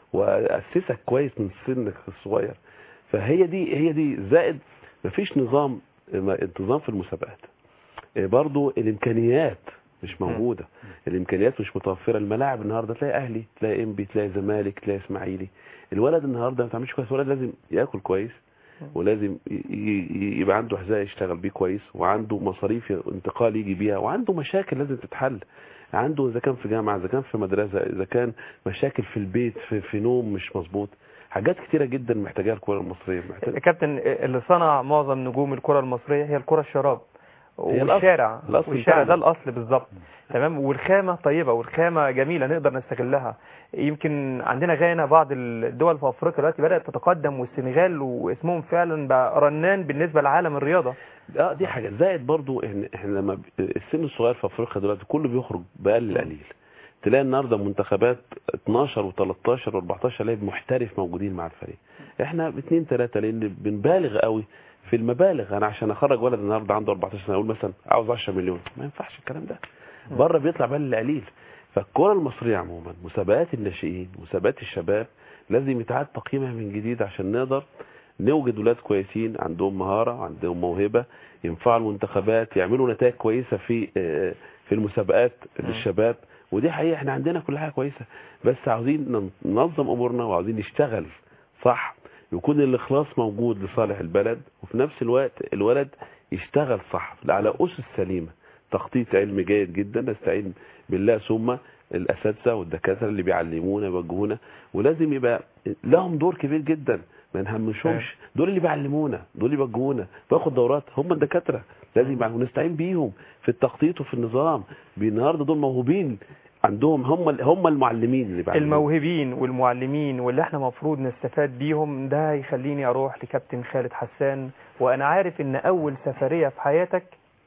واسسك كويس من سنك الصغير فهي دي هي دي زائد مفيش نظام انتظام في المسابقات إيه برضو الامكانيات مش موجوده الامكانيات مش متوفره الملاعب النهارده تلاقي اهلي تلاقي انبي تلاقي زمالك تلاقي اسماعيلي الولد النهارده ما بتعملش كويس الولد لازم ياكل كويس ولازم ي- ي- يبقى عنده حذاء يشتغل بيه كويس وعنده مصاريف انتقال يجي بيها وعنده مشاكل لازم تتحل عنده اذا كان في جامعه اذا كان في مدرسه اذا كان مشاكل في البيت في, في نوم مش مظبوط حاجات كتيره جدا محتاجاها الكره المصريه محتاجة كابتن اللي صنع معظم نجوم الكرة المصرية هي الكرة الشراب هي الأصل. والشارع الأصل والشارع ده بتاعنا. الاصل بالظبط تمام والخامة طيبة والخامة جميلة نقدر نستغلها يمكن عندنا غانا بعض الدول في افريقيا دلوقتي بدأت تتقدم والسنغال واسمهم فعلا بقى رنان بالنسبة لعالم الرياضة اه دي حاجه زائد برضو ان احنا لما ب- السن الصغير في افريقيا دلوقتي كله بيخرج باقل القليل تلاقي النهارده منتخبات 12 و13 و14 لاعب محترف موجودين مع الفريق احنا باثنين ثلاثه لان بنبالغ قوي في المبالغ انا عشان اخرج ولد النهارده عنده 14 سنه اقول مثلا عاوز 10 مليون ما ينفعش الكلام ده بره بيطلع بالي قليل فالكره المصريه عموما مسابقات الناشئين مسابقات الشباب لازم يتعاد تقييمها من جديد عشان نقدر نوجد ولاد كويسين عندهم مهارة عندهم موهبة ينفعوا المنتخبات يعملوا نتائج كويسة في آه، في المسابقات للشباب ودي حقيقة احنا عندنا كل حاجة كويسة بس عاوزين ننظم امورنا وعاوزين نشتغل صح يكون الاخلاص موجود لصالح البلد وفي نفس الوقت الولد يشتغل صح على اسس سليمة تخطيط علمي جيد جدا نستعين بالله ثم الاساتذه والدكاتره اللي بيعلمونا يوجهونا ولازم يبقى لهم دور كبير جدا ما نهمشهمش دول اللي بيعلمونا دول اللي بيوجهونا باخد دورات هم الدكاتره لازم يبقى ونستعين بيهم في التخطيط وفي النظام بي- النهارده دول موهوبين عندهم هم هم المعلمين اللي بيعلمونا الموهوبين والمعلمين واللي احنا مفروض نستفاد بيهم ده يخليني اروح لكابتن خالد حسان وانا عارف ان اول سفرية في حياتك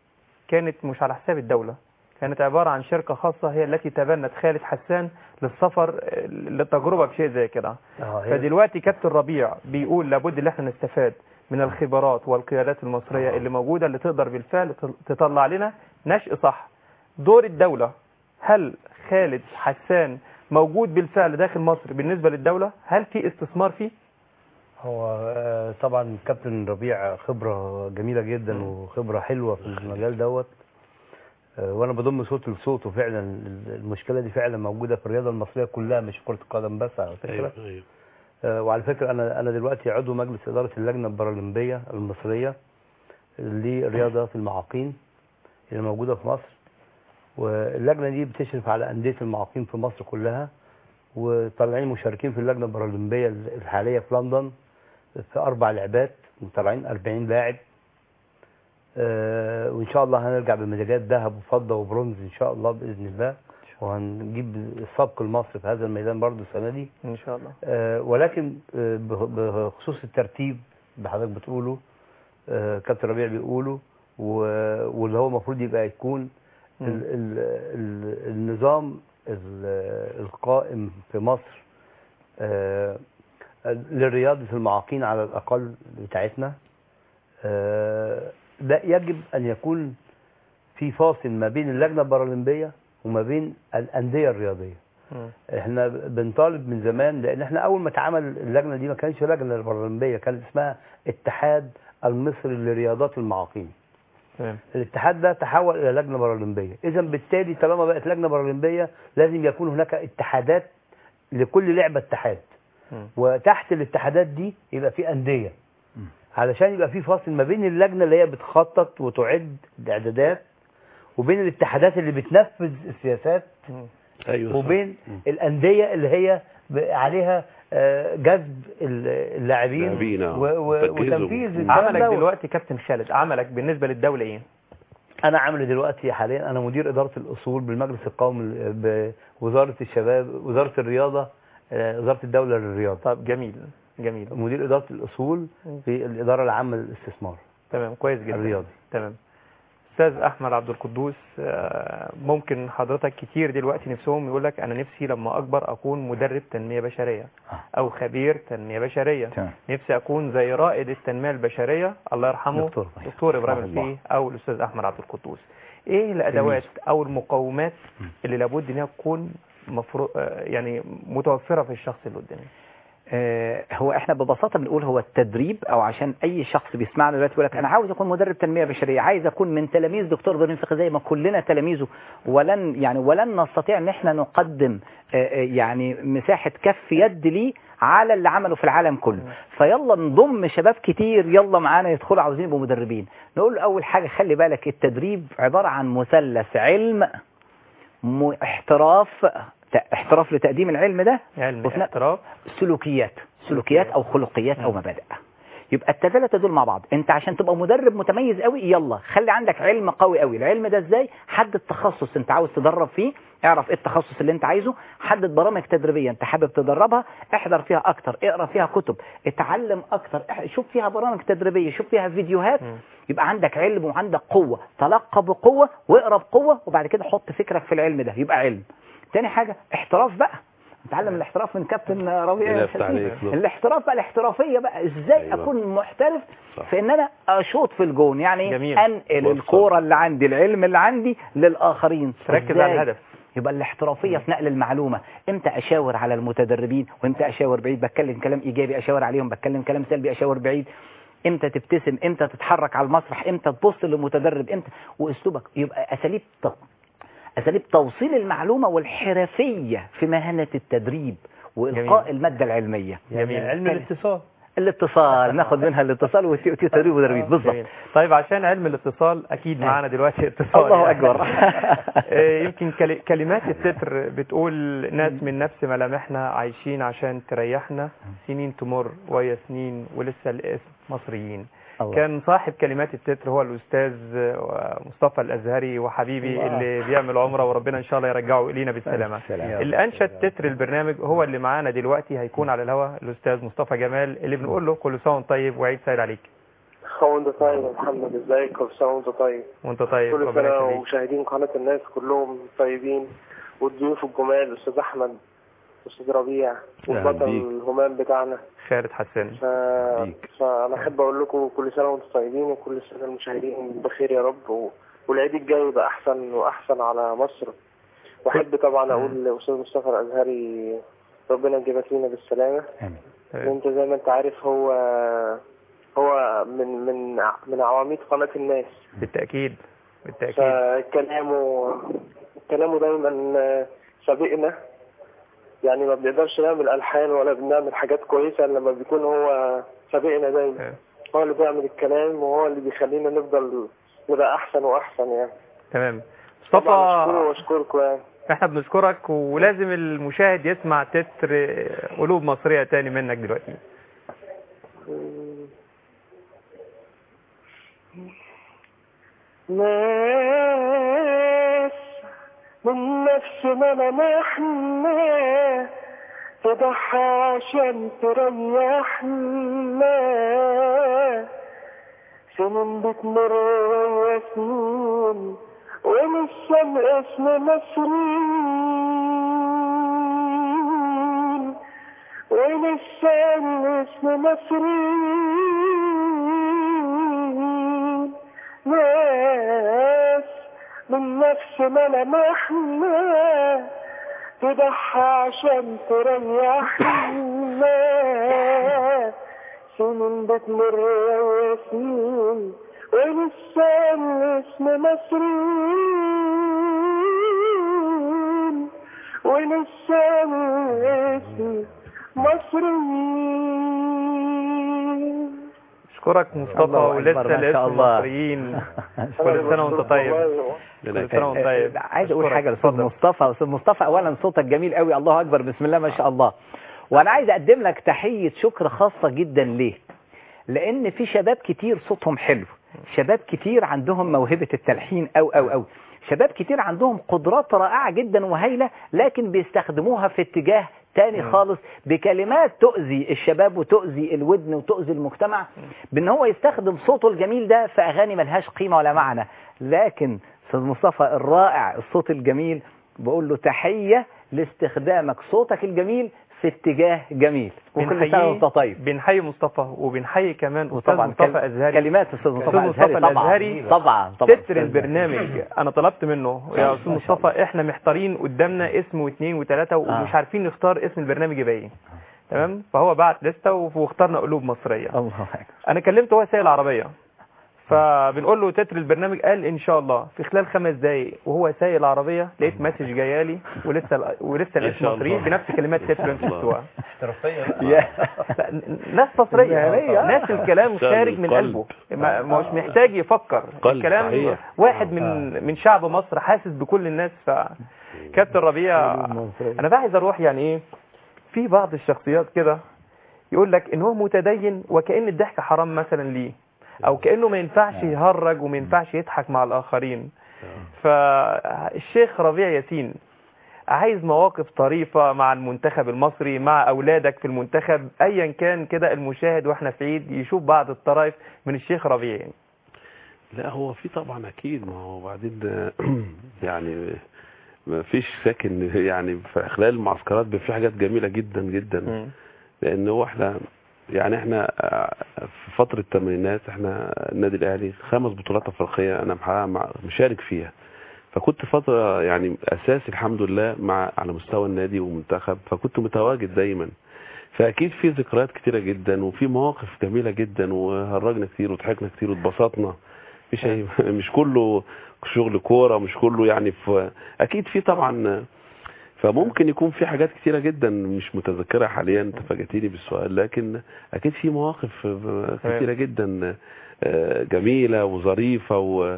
كانت مش على حساب الدولة كانت عبارة عن شركة خاصة هي التي تبنت خالد حسان للسفر آه، للتجربة بشيء زي كده آه، هي- فدلوقتي كابتن ربيع بيقول لابد ان احنا نستفاد من الخبرات والقيادات المصرية اللي موجودة اللي تقدر بالفعل تطلع لنا نشء صح دور الدولة هل خالد حسان موجود بالفعل داخل مصر بالنسبة للدولة هل في استثمار فيه هو آه، طبعا كابتن ربيع خبرة جميلة جدا وخبرة حلوة في المجال دوت آه، وانا بضم صوت لصوته فعلا المشكلة دي فعلا موجودة في الرياضة المصرية كلها مش كرة القدم بس على فكرة ايوه ايوه آه، وعلى فكرة أنا أنا دلوقتي عضو مجلس إدارة اللجنة البارالمبية المصرية لرياضة المعاقين اللي موجودة في مصر واللجنة دي بتشرف على أندية المعاقين في مصر كلها وطالعين مشاركين في اللجنة البارالمبية الحالية في لندن في اربع لعبات وطالعين 40 لاعب آه، وان شاء الله هنرجع بميداليات ذهب وفضه وبرونز ان شاء الله باذن الله وهنجيب السبق المصري في هذا الميدان برضه السنه دي ان شاء الله آه، ولكن آه، بخ- بخصوص الترتيب اللي حضرتك بتقوله آه، كابتن ربيع بيقوله و- واللي هو المفروض يبقى يكون ال ال ال النظام ال- القائم في مصر آه، لرياضة المعاقين على الأقل بتاعتنا آه، ده يجب أن يكون في فاصل ما بين اللجنة البارالمبية وما بين الأندية الرياضية احنا بنطالب من زمان لان احنا اول ما اتعمل اللجنه دي ما كانش لجنه بارالمبيه كانت اسمها اتحاد المصري لرياضات المعاقين تمام الاتحاد ده تحول الى لجنه بارالمبيه اذا بالتالي طالما بقت لجنه بارالمبيه لازم يكون هناك اتحادات لكل لعبه اتحاد مم. وتحت الاتحادات دي يبقى في انديه علشان يبقى في فاصل ما بين اللجنه اللي هي بتخطط وتعد الاعدادات وبين الاتحادات اللي بتنفذ السياسات ايوه صح. وبين الانديه اللي هي ب- عليها آه، جذب ال- اللاعبين لاعبين، آه. و- و- تجهيزهم. وتنفيذ الكلام عملك ده. دلوقتي كابتن خالد عملك بالنسبه للدوله ايه انا عامل دلوقتي حاليا انا مدير اداره الاصول بالمجلس القومي بوزاره الشباب وزاره الرياضه آه، وزاره الدوله للرياضه طب جميل جميل مدير اداره الاصول في الاداره العامه للاستثمار تمام كويس جدا الرياضي تمام استاذ احمد عبد القدوس آه، ممكن حضرتك كتير دلوقتي نفسهم يقول لك انا نفسي لما اكبر اكون مدرب تنميه بشريه او خبير تنميه بشريه تمام. نفسي اكون زي رائد التنميه البشريه الله يرحمه دكتور. دكتور ابراهيم رحمه الله. الفقي او الاستاذ احمد عبد القدوس ايه الادوات او المقومات اللي لابد انها تكون مفروض يعني متوفره في الشخص اللي قدامي آه، هو احنا ببساطه بنقول هو التدريب او عشان اي شخص بيسمعنا دلوقتي يقول لك انا عاوز اكون مدرب تنميه بشريه عايز اكون من تلاميذ دكتور ابراهيم فقي زي ما كلنا تلاميذه ولن يعني ولن نستطيع ان احنا نقدم آه، آه، يعني مساحه كف يد ليه على اللي عمله في العالم كله فيلا نضم شباب كتير يلا معانا يدخلوا عاوزين يبقوا مدربين نقول له اول حاجه خلي بالك التدريب عباره عن مثلث علم م- احتراف ت- احتراف لتقديم العلم ده علم وفي نفس- احتراف سلوكيات سلوكيات او خلقيات او مبادئ يبقى الثلاثه دول مع بعض انت عشان تبقى مدرب متميز قوي يلا خلي عندك علم قوي قوي العلم ده ازاي حدد تخصص انت عاوز تدرب فيه اعرف ايه التخصص اللي انت عايزه حدد برامج تدريبيه انت حابب تدربها احضر فيها اكتر اقرا فيها كتب اتعلم اكتر اح- شوف فيها برامج تدريبيه شوف فيها فيديوهات يبقى عندك علم وعندك قوه تلقى بقوه واقرا بقوه وبعد كده حط فكرك في العلم ده يبقى علم تاني حاجه احتراف بقى نتعلم الاحتراف من كابتن ربيع الله يفتح الحسين. عليك. الاحتراف بقى الاحترافيه بقى ازاي أيوة. اكون محترف صح. في ان انا اشوط في الجون يعني جميل. انقل وصل. الكوره اللي عندي العلم اللي عندي للاخرين تركز إزاي؟ على الهدف يبقى الاحترافيه في نقل المعلومه امتى اشاور على المتدربين وامتى اشاور بعيد بتكلم كلام ايجابي اشاور عليهم بتكلم كلام سلبي اشاور بعيد امتى تبتسم امتى تتحرك على المسرح امتى تبص للمتدرب امتى واسلوبك يبقى اساليب ت- اساليب توصيل المعلومه والحرفيه في مهنه التدريب والقاء جميل. الماده العلميه يعني جميل. علم الاتصال الاتصال ناخد منها الاتصال وت- وت- تدريب وتدريب بالظبط جميل. طيب عشان علم الاتصال اكيد معانا دلوقتي اتصال الله يعني. اكبر آه، يمكن كل- كلمات التتر بتقول ناس من نفس ملامحنا عايشين عشان تريحنا سنين تمر وهي سنين ولسه الاسم مصريين الله. كان صاحب كلمات التتر هو الاستاذ آه، مصطفى الازهري وحبيبي الله. اللي بيعمل عمره وربنا ان شاء الله يرجعه الينا بالسلامه السلام. اللي انشد تتر البرنامج هو اللي معانا دلوقتي هيكون على الهواء الاستاذ مصطفى جمال اللي بنقول له كل سنه وانت طيب وعيد سعيد عليك وانت طيب يا محمد ازيك كل سنه وانت طيب وانت طيب كل ربنا سنه يخليك ومشاهدين قناه الناس كلهم طيبين والضيوف الجمال الاستاذ احمد الاستاذ ربيع والبطل بيك. الهمام بتاعنا خالد حسان ف... فانا احب اقول لكم كل سنه وانتم طيبين وكل سنه المشاهدين بخير يا رب و... والعيد الجاي يبقى احسن واحسن على مصر واحب طبعا اقول للاستاذ مصطفى الازهري ربنا يجيبك لينا بالسلامه وانت زي ما انت عارف هو هو من من من عواميد قناه الناس بالتاكيد بالتاكيد فكلامه كلامه دايما سابقنا يعني ما بنقدرش نعمل الحان ولا بنعمل حاجات كويسه إلا لما بيكون هو سابقنا دايما هو اللي بيعمل الكلام وهو اللي بيخلينا نفضل نبقى احسن واحسن يعني تمام طبعا مصطفى اشكره واشكركم يعني احنا بنشكرك ولازم المشاهد يسمع تتر قلوب مصرية تاني منك دلوقتي ناس من نفس ملامحنا تضحى عشان تريحنا سنين بتمر ويا سنين ولسه الاسم مسرين ولسه الاسم مسرين ناس من نفس ملامحنا تضحى عشان تريحنا سنين بتمر ويا سنين ولسه الاسم مسرين ولسه الاسم مصريين اشكرك مصطفى الله ولسه أكبر، ما شاء الاسم الله. المصريين كل سنه وانت طيب كل سنه وانت طيب عايز اقول أشكرك. حاجه لاستاذ مصطفى استاذ مصطفى اولا صوتك جميل قوي الله اكبر بسم الله ما شاء الله وانا عايز اقدم لك تحيه شكر خاصه جدا ليه لان في شباب كتير صوتهم حلو شباب كتير عندهم موهبه التلحين او او او شباب كتير عندهم قدرات رائعه جدا وهايله لكن بيستخدموها في اتجاه تاني خالص بكلمات تؤذي الشباب وتؤذي الودن وتؤذي المجتمع بان هو يستخدم صوته الجميل ده في اغاني ملهاش قيمه ولا معنى لكن استاذ مصطفى الرائع الصوت الجميل بقول له تحيه لاستخدامك صوتك الجميل في اتجاه جميل وكل سنه وانت طيب بنحيي مصطفى وبنحيي كمان استاذ وطبعا مصطفى كل- ازهري كلمات استاذ مصطفى أستاذ مصطفى الازهري الازهري طبعا طبعا طبعا تتر البرنامج انا طلبت منه يا استاذ مصطفى احنا محتارين قدامنا اسم واثنين وثلاثه ومش آه. عارفين نختار اسم البرنامج يبقى ايه تمام فهو بعت لسته واخترنا قلوب مصريه الله أكبر. انا كلمته هو سايق العربيه فبنقول له تتر البرنامج قال ان شاء الله في خلال خمس دقايق وهو سايق العربيه لقيت مسج جايالي ولسه ولسه ما الاسم شاء الله. مصريين بنفس كلمات تتر اللي انت الله. بتسوقها يا- لا، ن- ناس مصريه مهنية. ناس الكلام فعلا خارج من قلب. قلبه ما ما هوش محتاج يفكر قلب، الكلام صحيح. واحد من من شعب مصر حاسس بكل الناس ف كابتن ربيع انا بقى عايز اروح يعني ايه في بعض الشخصيات كده يقول لك ان هو متدين وكأن الضحك حرام مثلا ليه او كأنه ما ينفعش يهرج وما ينفعش يضحك مع الاخرين فالشيخ ربيع ياسين عايز مواقف طريفة مع المنتخب المصري مع أولادك في المنتخب أيا كان كده المشاهد وإحنا في عيد يشوف بعض الطرائف من الشيخ ربيع يعني. لا هو في طبعا اكيد ما هو بعدين ده يعني ما فيش ساكن يعني في خلال المعسكرات بيبقى في حاجات جميله جدا جدا لان هو احنا يعني احنا آه، في فتره الثمانينات احنا النادي الاهلي خمس بطولات افريقيه انا محقق مع مشارك فيها فكنت فتره يعني اساسي الحمد لله مع على مستوى النادي والمنتخب فكنت متواجد دايما فاكيد في ذكريات كتيره جدا وفي مواقف جميله جدا وهرجنا كتير وضحكنا كتير واتبسطنا مش أي مش كله شغل كوره مش كله يعني في اكيد في طبعا فممكن يكون في حاجات كتيره جدا مش متذكرها حاليا انت فاجئتني بالسؤال لكن اكيد في مواقف كتيره جدا آه، جميله وظريفه و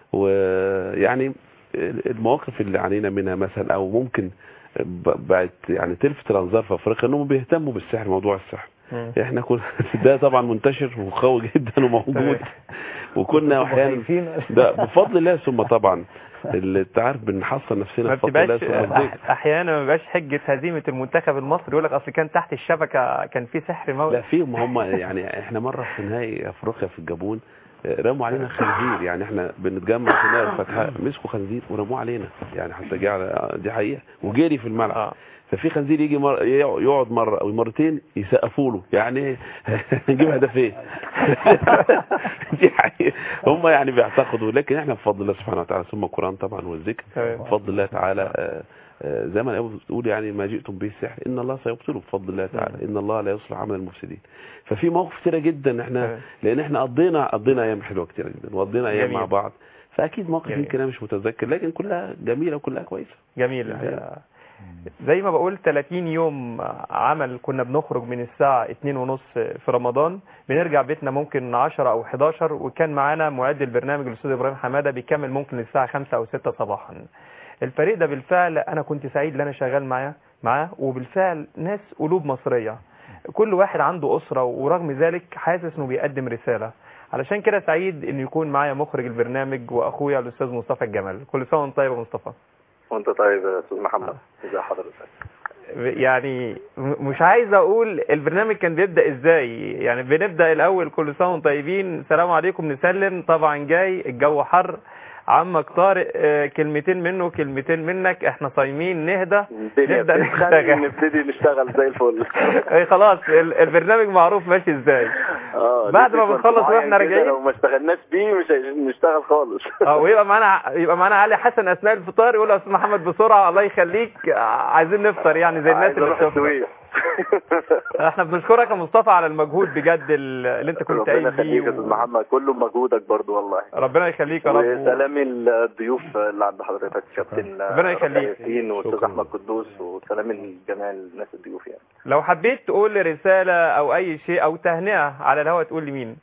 ويعني المواقف اللي عانينا منها مثلا او ممكن ب- بقت يعني تلفت الانظار في افريقيا انهم بيهتموا بالسحر موضوع السحر احنا كنا ده طبعا منتشر وقوي جدا وموجود وكنا احيانا ده بفضل الله ثم طبعا اللي انت عارف بنحصن نفسنا ما بفضل الله بتبقاش ثم الذكر. أح- احيانا ما بيبقاش حجه هزيمه المنتخب المصري يقول لك اصل كان تحت الشبكه كان في سحر موت لا فيهم هم يعني احنا مره في نهائي افريقيا في الجابون آه، رموا علينا خنزير يعني احنا بنتجمع في نهائي الفتح مسكوا خنزير ورموه علينا يعني حتى جه على دي حقيقه وجري في الملعب ففي خنزير يجي مر... يقعد مره او مرتين يسقفوا له يعني نجيب هدفين دي حقيقه هم يعني بيعتقدوا لكن احنا بفضل الله سبحانه وتعالى ثم القران طبعا والذكر تمام. بفضل الله تعالى آه، آه، زي ما الآية بتقول يعني ما جئتم به السحر ان الله سيبطله بفضل الله تعالى ان الله لا يصلح عمل المفسدين ففي مواقف كتيره جدا احنا لان احنا قضينا قضينا ايام حلوه كتيره جدا وقضينا ايام جميل. مع بعض فاكيد مواقف جميل. يمكن انا مش متذكر لكن كلها جميله وكلها كويسه جميل هي- زي ما بقول 30 يوم عمل كنا بنخرج من الساعة 2 ونص في رمضان بنرجع بيتنا ممكن 10 أو 11 وكان معانا معد البرنامج الأستاذ إبراهيم حمادة بيكمل ممكن للساعة 5 أو 6 صباحا الفريق ده بالفعل أنا كنت سعيد ان أنا شغال معاه معاه وبالفعل ناس قلوب مصرية كل واحد عنده أسرة ورغم ذلك حاسس إنه بيقدم رسالة علشان كده سعيد ان يكون معايا مخرج البرنامج واخويا الاستاذ مصطفى الجمل كل سنه وانت طيب يا مصطفى وانت طيب يا استاذ محمد ازي حضرتك يعني م- مش عايز اقول البرنامج كان بيبدا ازاي يعني بنبدا الاول كل سنه وانتم طيبين السلام عليكم نسلم طبعا جاي الجو حر عمك طارق آه، كلمتين منه كلمتين منك احنا صايمين نهدى الدنيا نبدا بتتخانق نشتغل نبتدي نشتغل زي الفل اي خلاص ال- البرنامج معروف ماشي ازاي اه بعد ما ليه بنخلص معين واحنا كده راجعين لو ما اشتغلناش بيه مش هنشتغل خالص اه ويبقى معانا يبقى معانا علي حسن اثناء الفطار يقول يا استاذ محمد بسرعه الله يخليك آه، عايزين نفطر يعني زي الناس عايز اللي اروح بتفطر السويس احنا بنشكرك يا مصطفى على المجهود بجد ال- اللي انت كنت ربنا قايل يخليك بيه يا استاذ محمد كله بمجهودك برضو والله ربنا يخليك يا رب وسلامي الضيوف اللي عند حضرتك كابتن ربنا يخليك. ياسين واستاذ احمد قدوس وسلامي لجميع الناس الضيوف يعني لو حبيت تقول رسالة او اي شيء او تهنئة على الهواء تقول لمين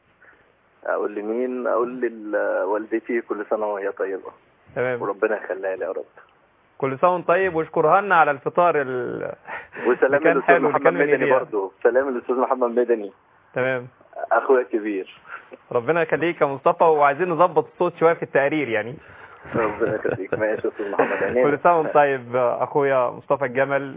اقول لمين اقول لوالدتي كل سنه وهي طيبه تمام وربنا يخليها لي يا رب كل سنة وانت طيب واشكرها لنا على الفطار ال... وسلام كان للاستاذ حلو، محمد كان من مدني إيديها. برضه سلام للاستاذ محمد مدني تمام اخويا الكبير ربنا يخليك يا مصطفى وعايزين نظبط الصوت شوية في التقرير يعني ربنا يخليك ماشي يا استاذ محمد عينينا. كل سنة وانت طيب اخويا مصطفى الجمل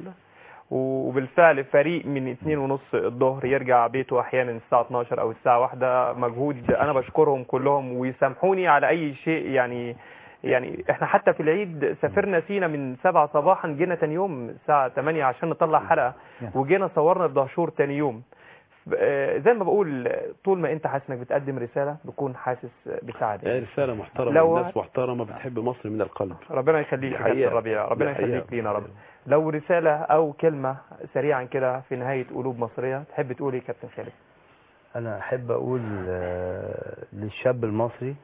وبالفعل فريق من اتنين ونص الظهر يرجع بيته احيانا الساعة 12 او الساعة واحدة مجهود انا بشكرهم كلهم ويسامحوني على اي شيء يعني يعني احنا حتى في العيد سافرنا سينا من 7 صباحا جينا تاني يوم الساعة 8 عشان نطلع حلقة وجينا صورنا في دهشور تاني يوم آه، زي ما بقول طول ما انت حاسس انك بتقدم رسالة بكون حاسس بسعادة هي رسالة محترمة لو- الناس محترمة بتحب مصر من القلب ربنا يخليك دي يا كابتن حقيقة. ربيع ربنا دي حقيقة. يخليك لينا يا رب لو رسالة او كلمة سريعا كده في نهاية قلوب مصرية تحب تقول ايه يا كابتن خالد انا احب اقول آه، للشاب المصري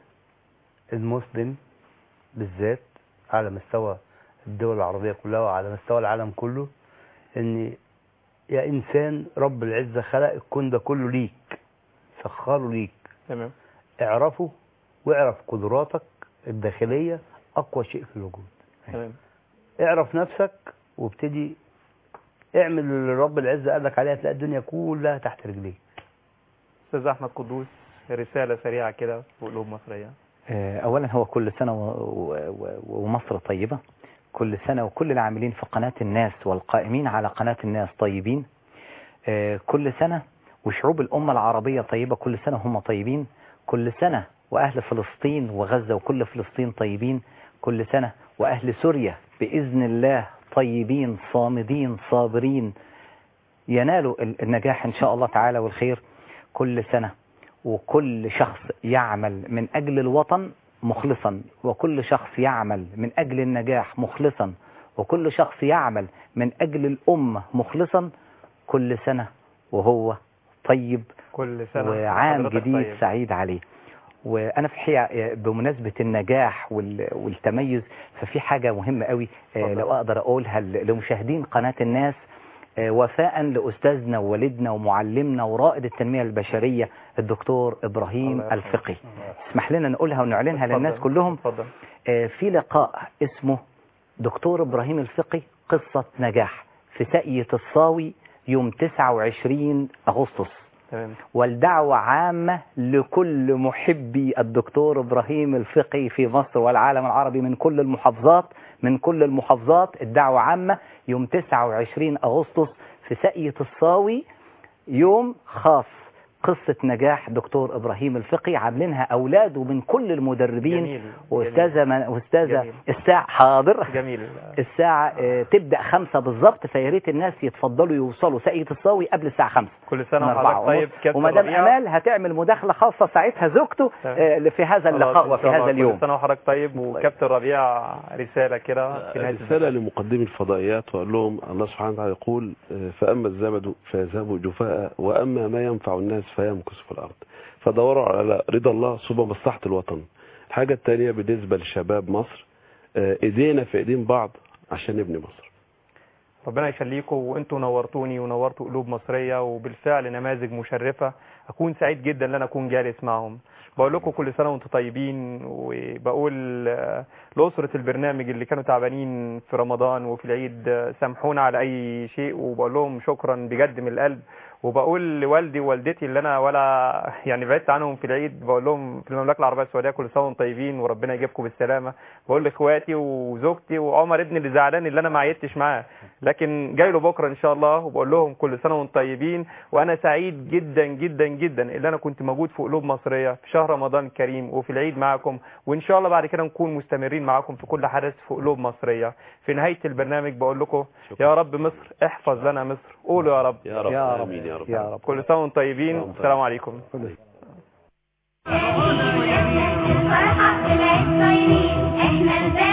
المسلم بالذات على مستوى الدول العربية كلها وعلى مستوى العالم كله ان يا انسان رب العزة خلق الكون ده كله ليك سخره ليك تمام اعرفه واعرف قدراتك الداخلية اقوى شيء في الوجود تمام اعرف نفسك وابتدي اعمل اللي رب العزة قال لك عليها تلاقي الدنيا كلها تحت رجليك استاذ احمد قدوس رسالة سريعة كده في قلوب مصرية آه، أولا هو كل سنة و- و- و- ومصر طيبة كل سنة وكل العاملين في قناة الناس والقائمين على قناة الناس طيبين آه، كل سنة وشعوب الأمة العربية طيبة كل سنة هم طيبين كل سنة وأهل فلسطين وغزة وكل فلسطين طيبين كل سنة وأهل سوريا بإذن الله طيبين صامدين صابرين ينالوا ال- النجاح إن شاء الله تعالى والخير كل سنة وكل شخص يعمل من أجل الوطن مخلصا وكل شخص يعمل من أجل النجاح مخلصا وكل شخص يعمل من أجل الأمة مخلصا كل سنة وهو طيب كل سنة وعام وحضرتك جديد طيب. سعيد عليه وانا في الحقيقه بمناسبه النجاح وال- والتميز ففي حاجه مهمه قوي آه، لو اقدر اقولها ل- لمشاهدين قناه الناس آه، وفاء لاستاذنا ووالدنا ومعلمنا ورائد التنميه البشريه الدكتور ابراهيم الله يرحمه. الفقي اسمح لنا نقولها ونعلنها اتفضل. للناس كلهم اتفضل آه، في لقاء اسمه دكتور ابراهيم الفقي قصه نجاح في ساقية الصاوي يوم 29 اغسطس تمام والدعوة عامة لكل محبي الدكتور إبراهيم الفقي في مصر والعالم العربي من كل المحافظات من كل المحافظات الدعوة عامة يوم 29 أغسطس في ساقية الصاوي يوم خاص قصة نجاح دكتور إبراهيم الفقي عاملينها أولاده من كل المدربين جميل وأستاذة من وأستاذة جميل. الساعة حاضر جميل الساعة آه، تبدأ خمسة بالظبط فيا ريت الناس يتفضلوا يوصلوا ساقية الصاوي قبل الساعة خمسة كل سنة من أربعة وحضرتك طيب ونص. كابتن ومدام ربيع. امال هتعمل مداخله خاصه ساعتها زوجته تمام. آه، في هذا خلاص، اللقاء إن وفي شاء الله. هذا اليوم كل سنة وحضرتك طيب وكابتن ربيع رسالة كده في نهاية رسالة لمقدمي الفضائيات وقال لهم الله سبحانه وتعالى يقول آه، فأما الزبد فيذهب جفاء وأما ما ينفع الناس فيمكث في الأرض فدوروا على رضا الله صوب مصلحة الوطن الحاجة الثانية بالنسبة لشباب مصر آه، ايدينا في ايدين بعض عشان نبني مصر ربنا يخليكم وانتوا نورتوني ونورتوا قلوب مصرية وبالفعل نماذج مشرفة اكون سعيد جدا ان انا اكون جالس معهم بقول لكم كل سنة وانتم طيبين وبقول آه، لأسرة البرنامج اللي كانوا تعبانين في رمضان وفي العيد آه، سامحونا على اي شيء وبقول لهم شكرا بجد من القلب وبقول لوالدي ووالدتي اللي انا ولا يعني بعدت عنهم في العيد بقول لهم في المملكه العربيه السعوديه كل سنه وانتم طيبين وربنا يجيبكم بالسلامه بقول لاخواتي وزوجتي وعمر ابني اللي زعلان اللي انا ما عيدتش معاه لكن جاي له بكره ان شاء الله وبقول لهم كل سنه وانتم طيبين وانا سعيد جدا جدا جدا اللي انا كنت موجود في قلوب مصريه في شهر رمضان الكريم وفي العيد معكم وان شاء الله بعد كده نكون مستمرين معاكم في كل حدث في قلوب مصريه في نهايه البرنامج بقول لكم يا رب مصر احفظ لنا مصر قولوا يا رب يا رب يا رب. آمين يا رب يا رب كل سنه وانتم طيبين السلام عليكم الفرحة في العيد طايرين احنا الباقي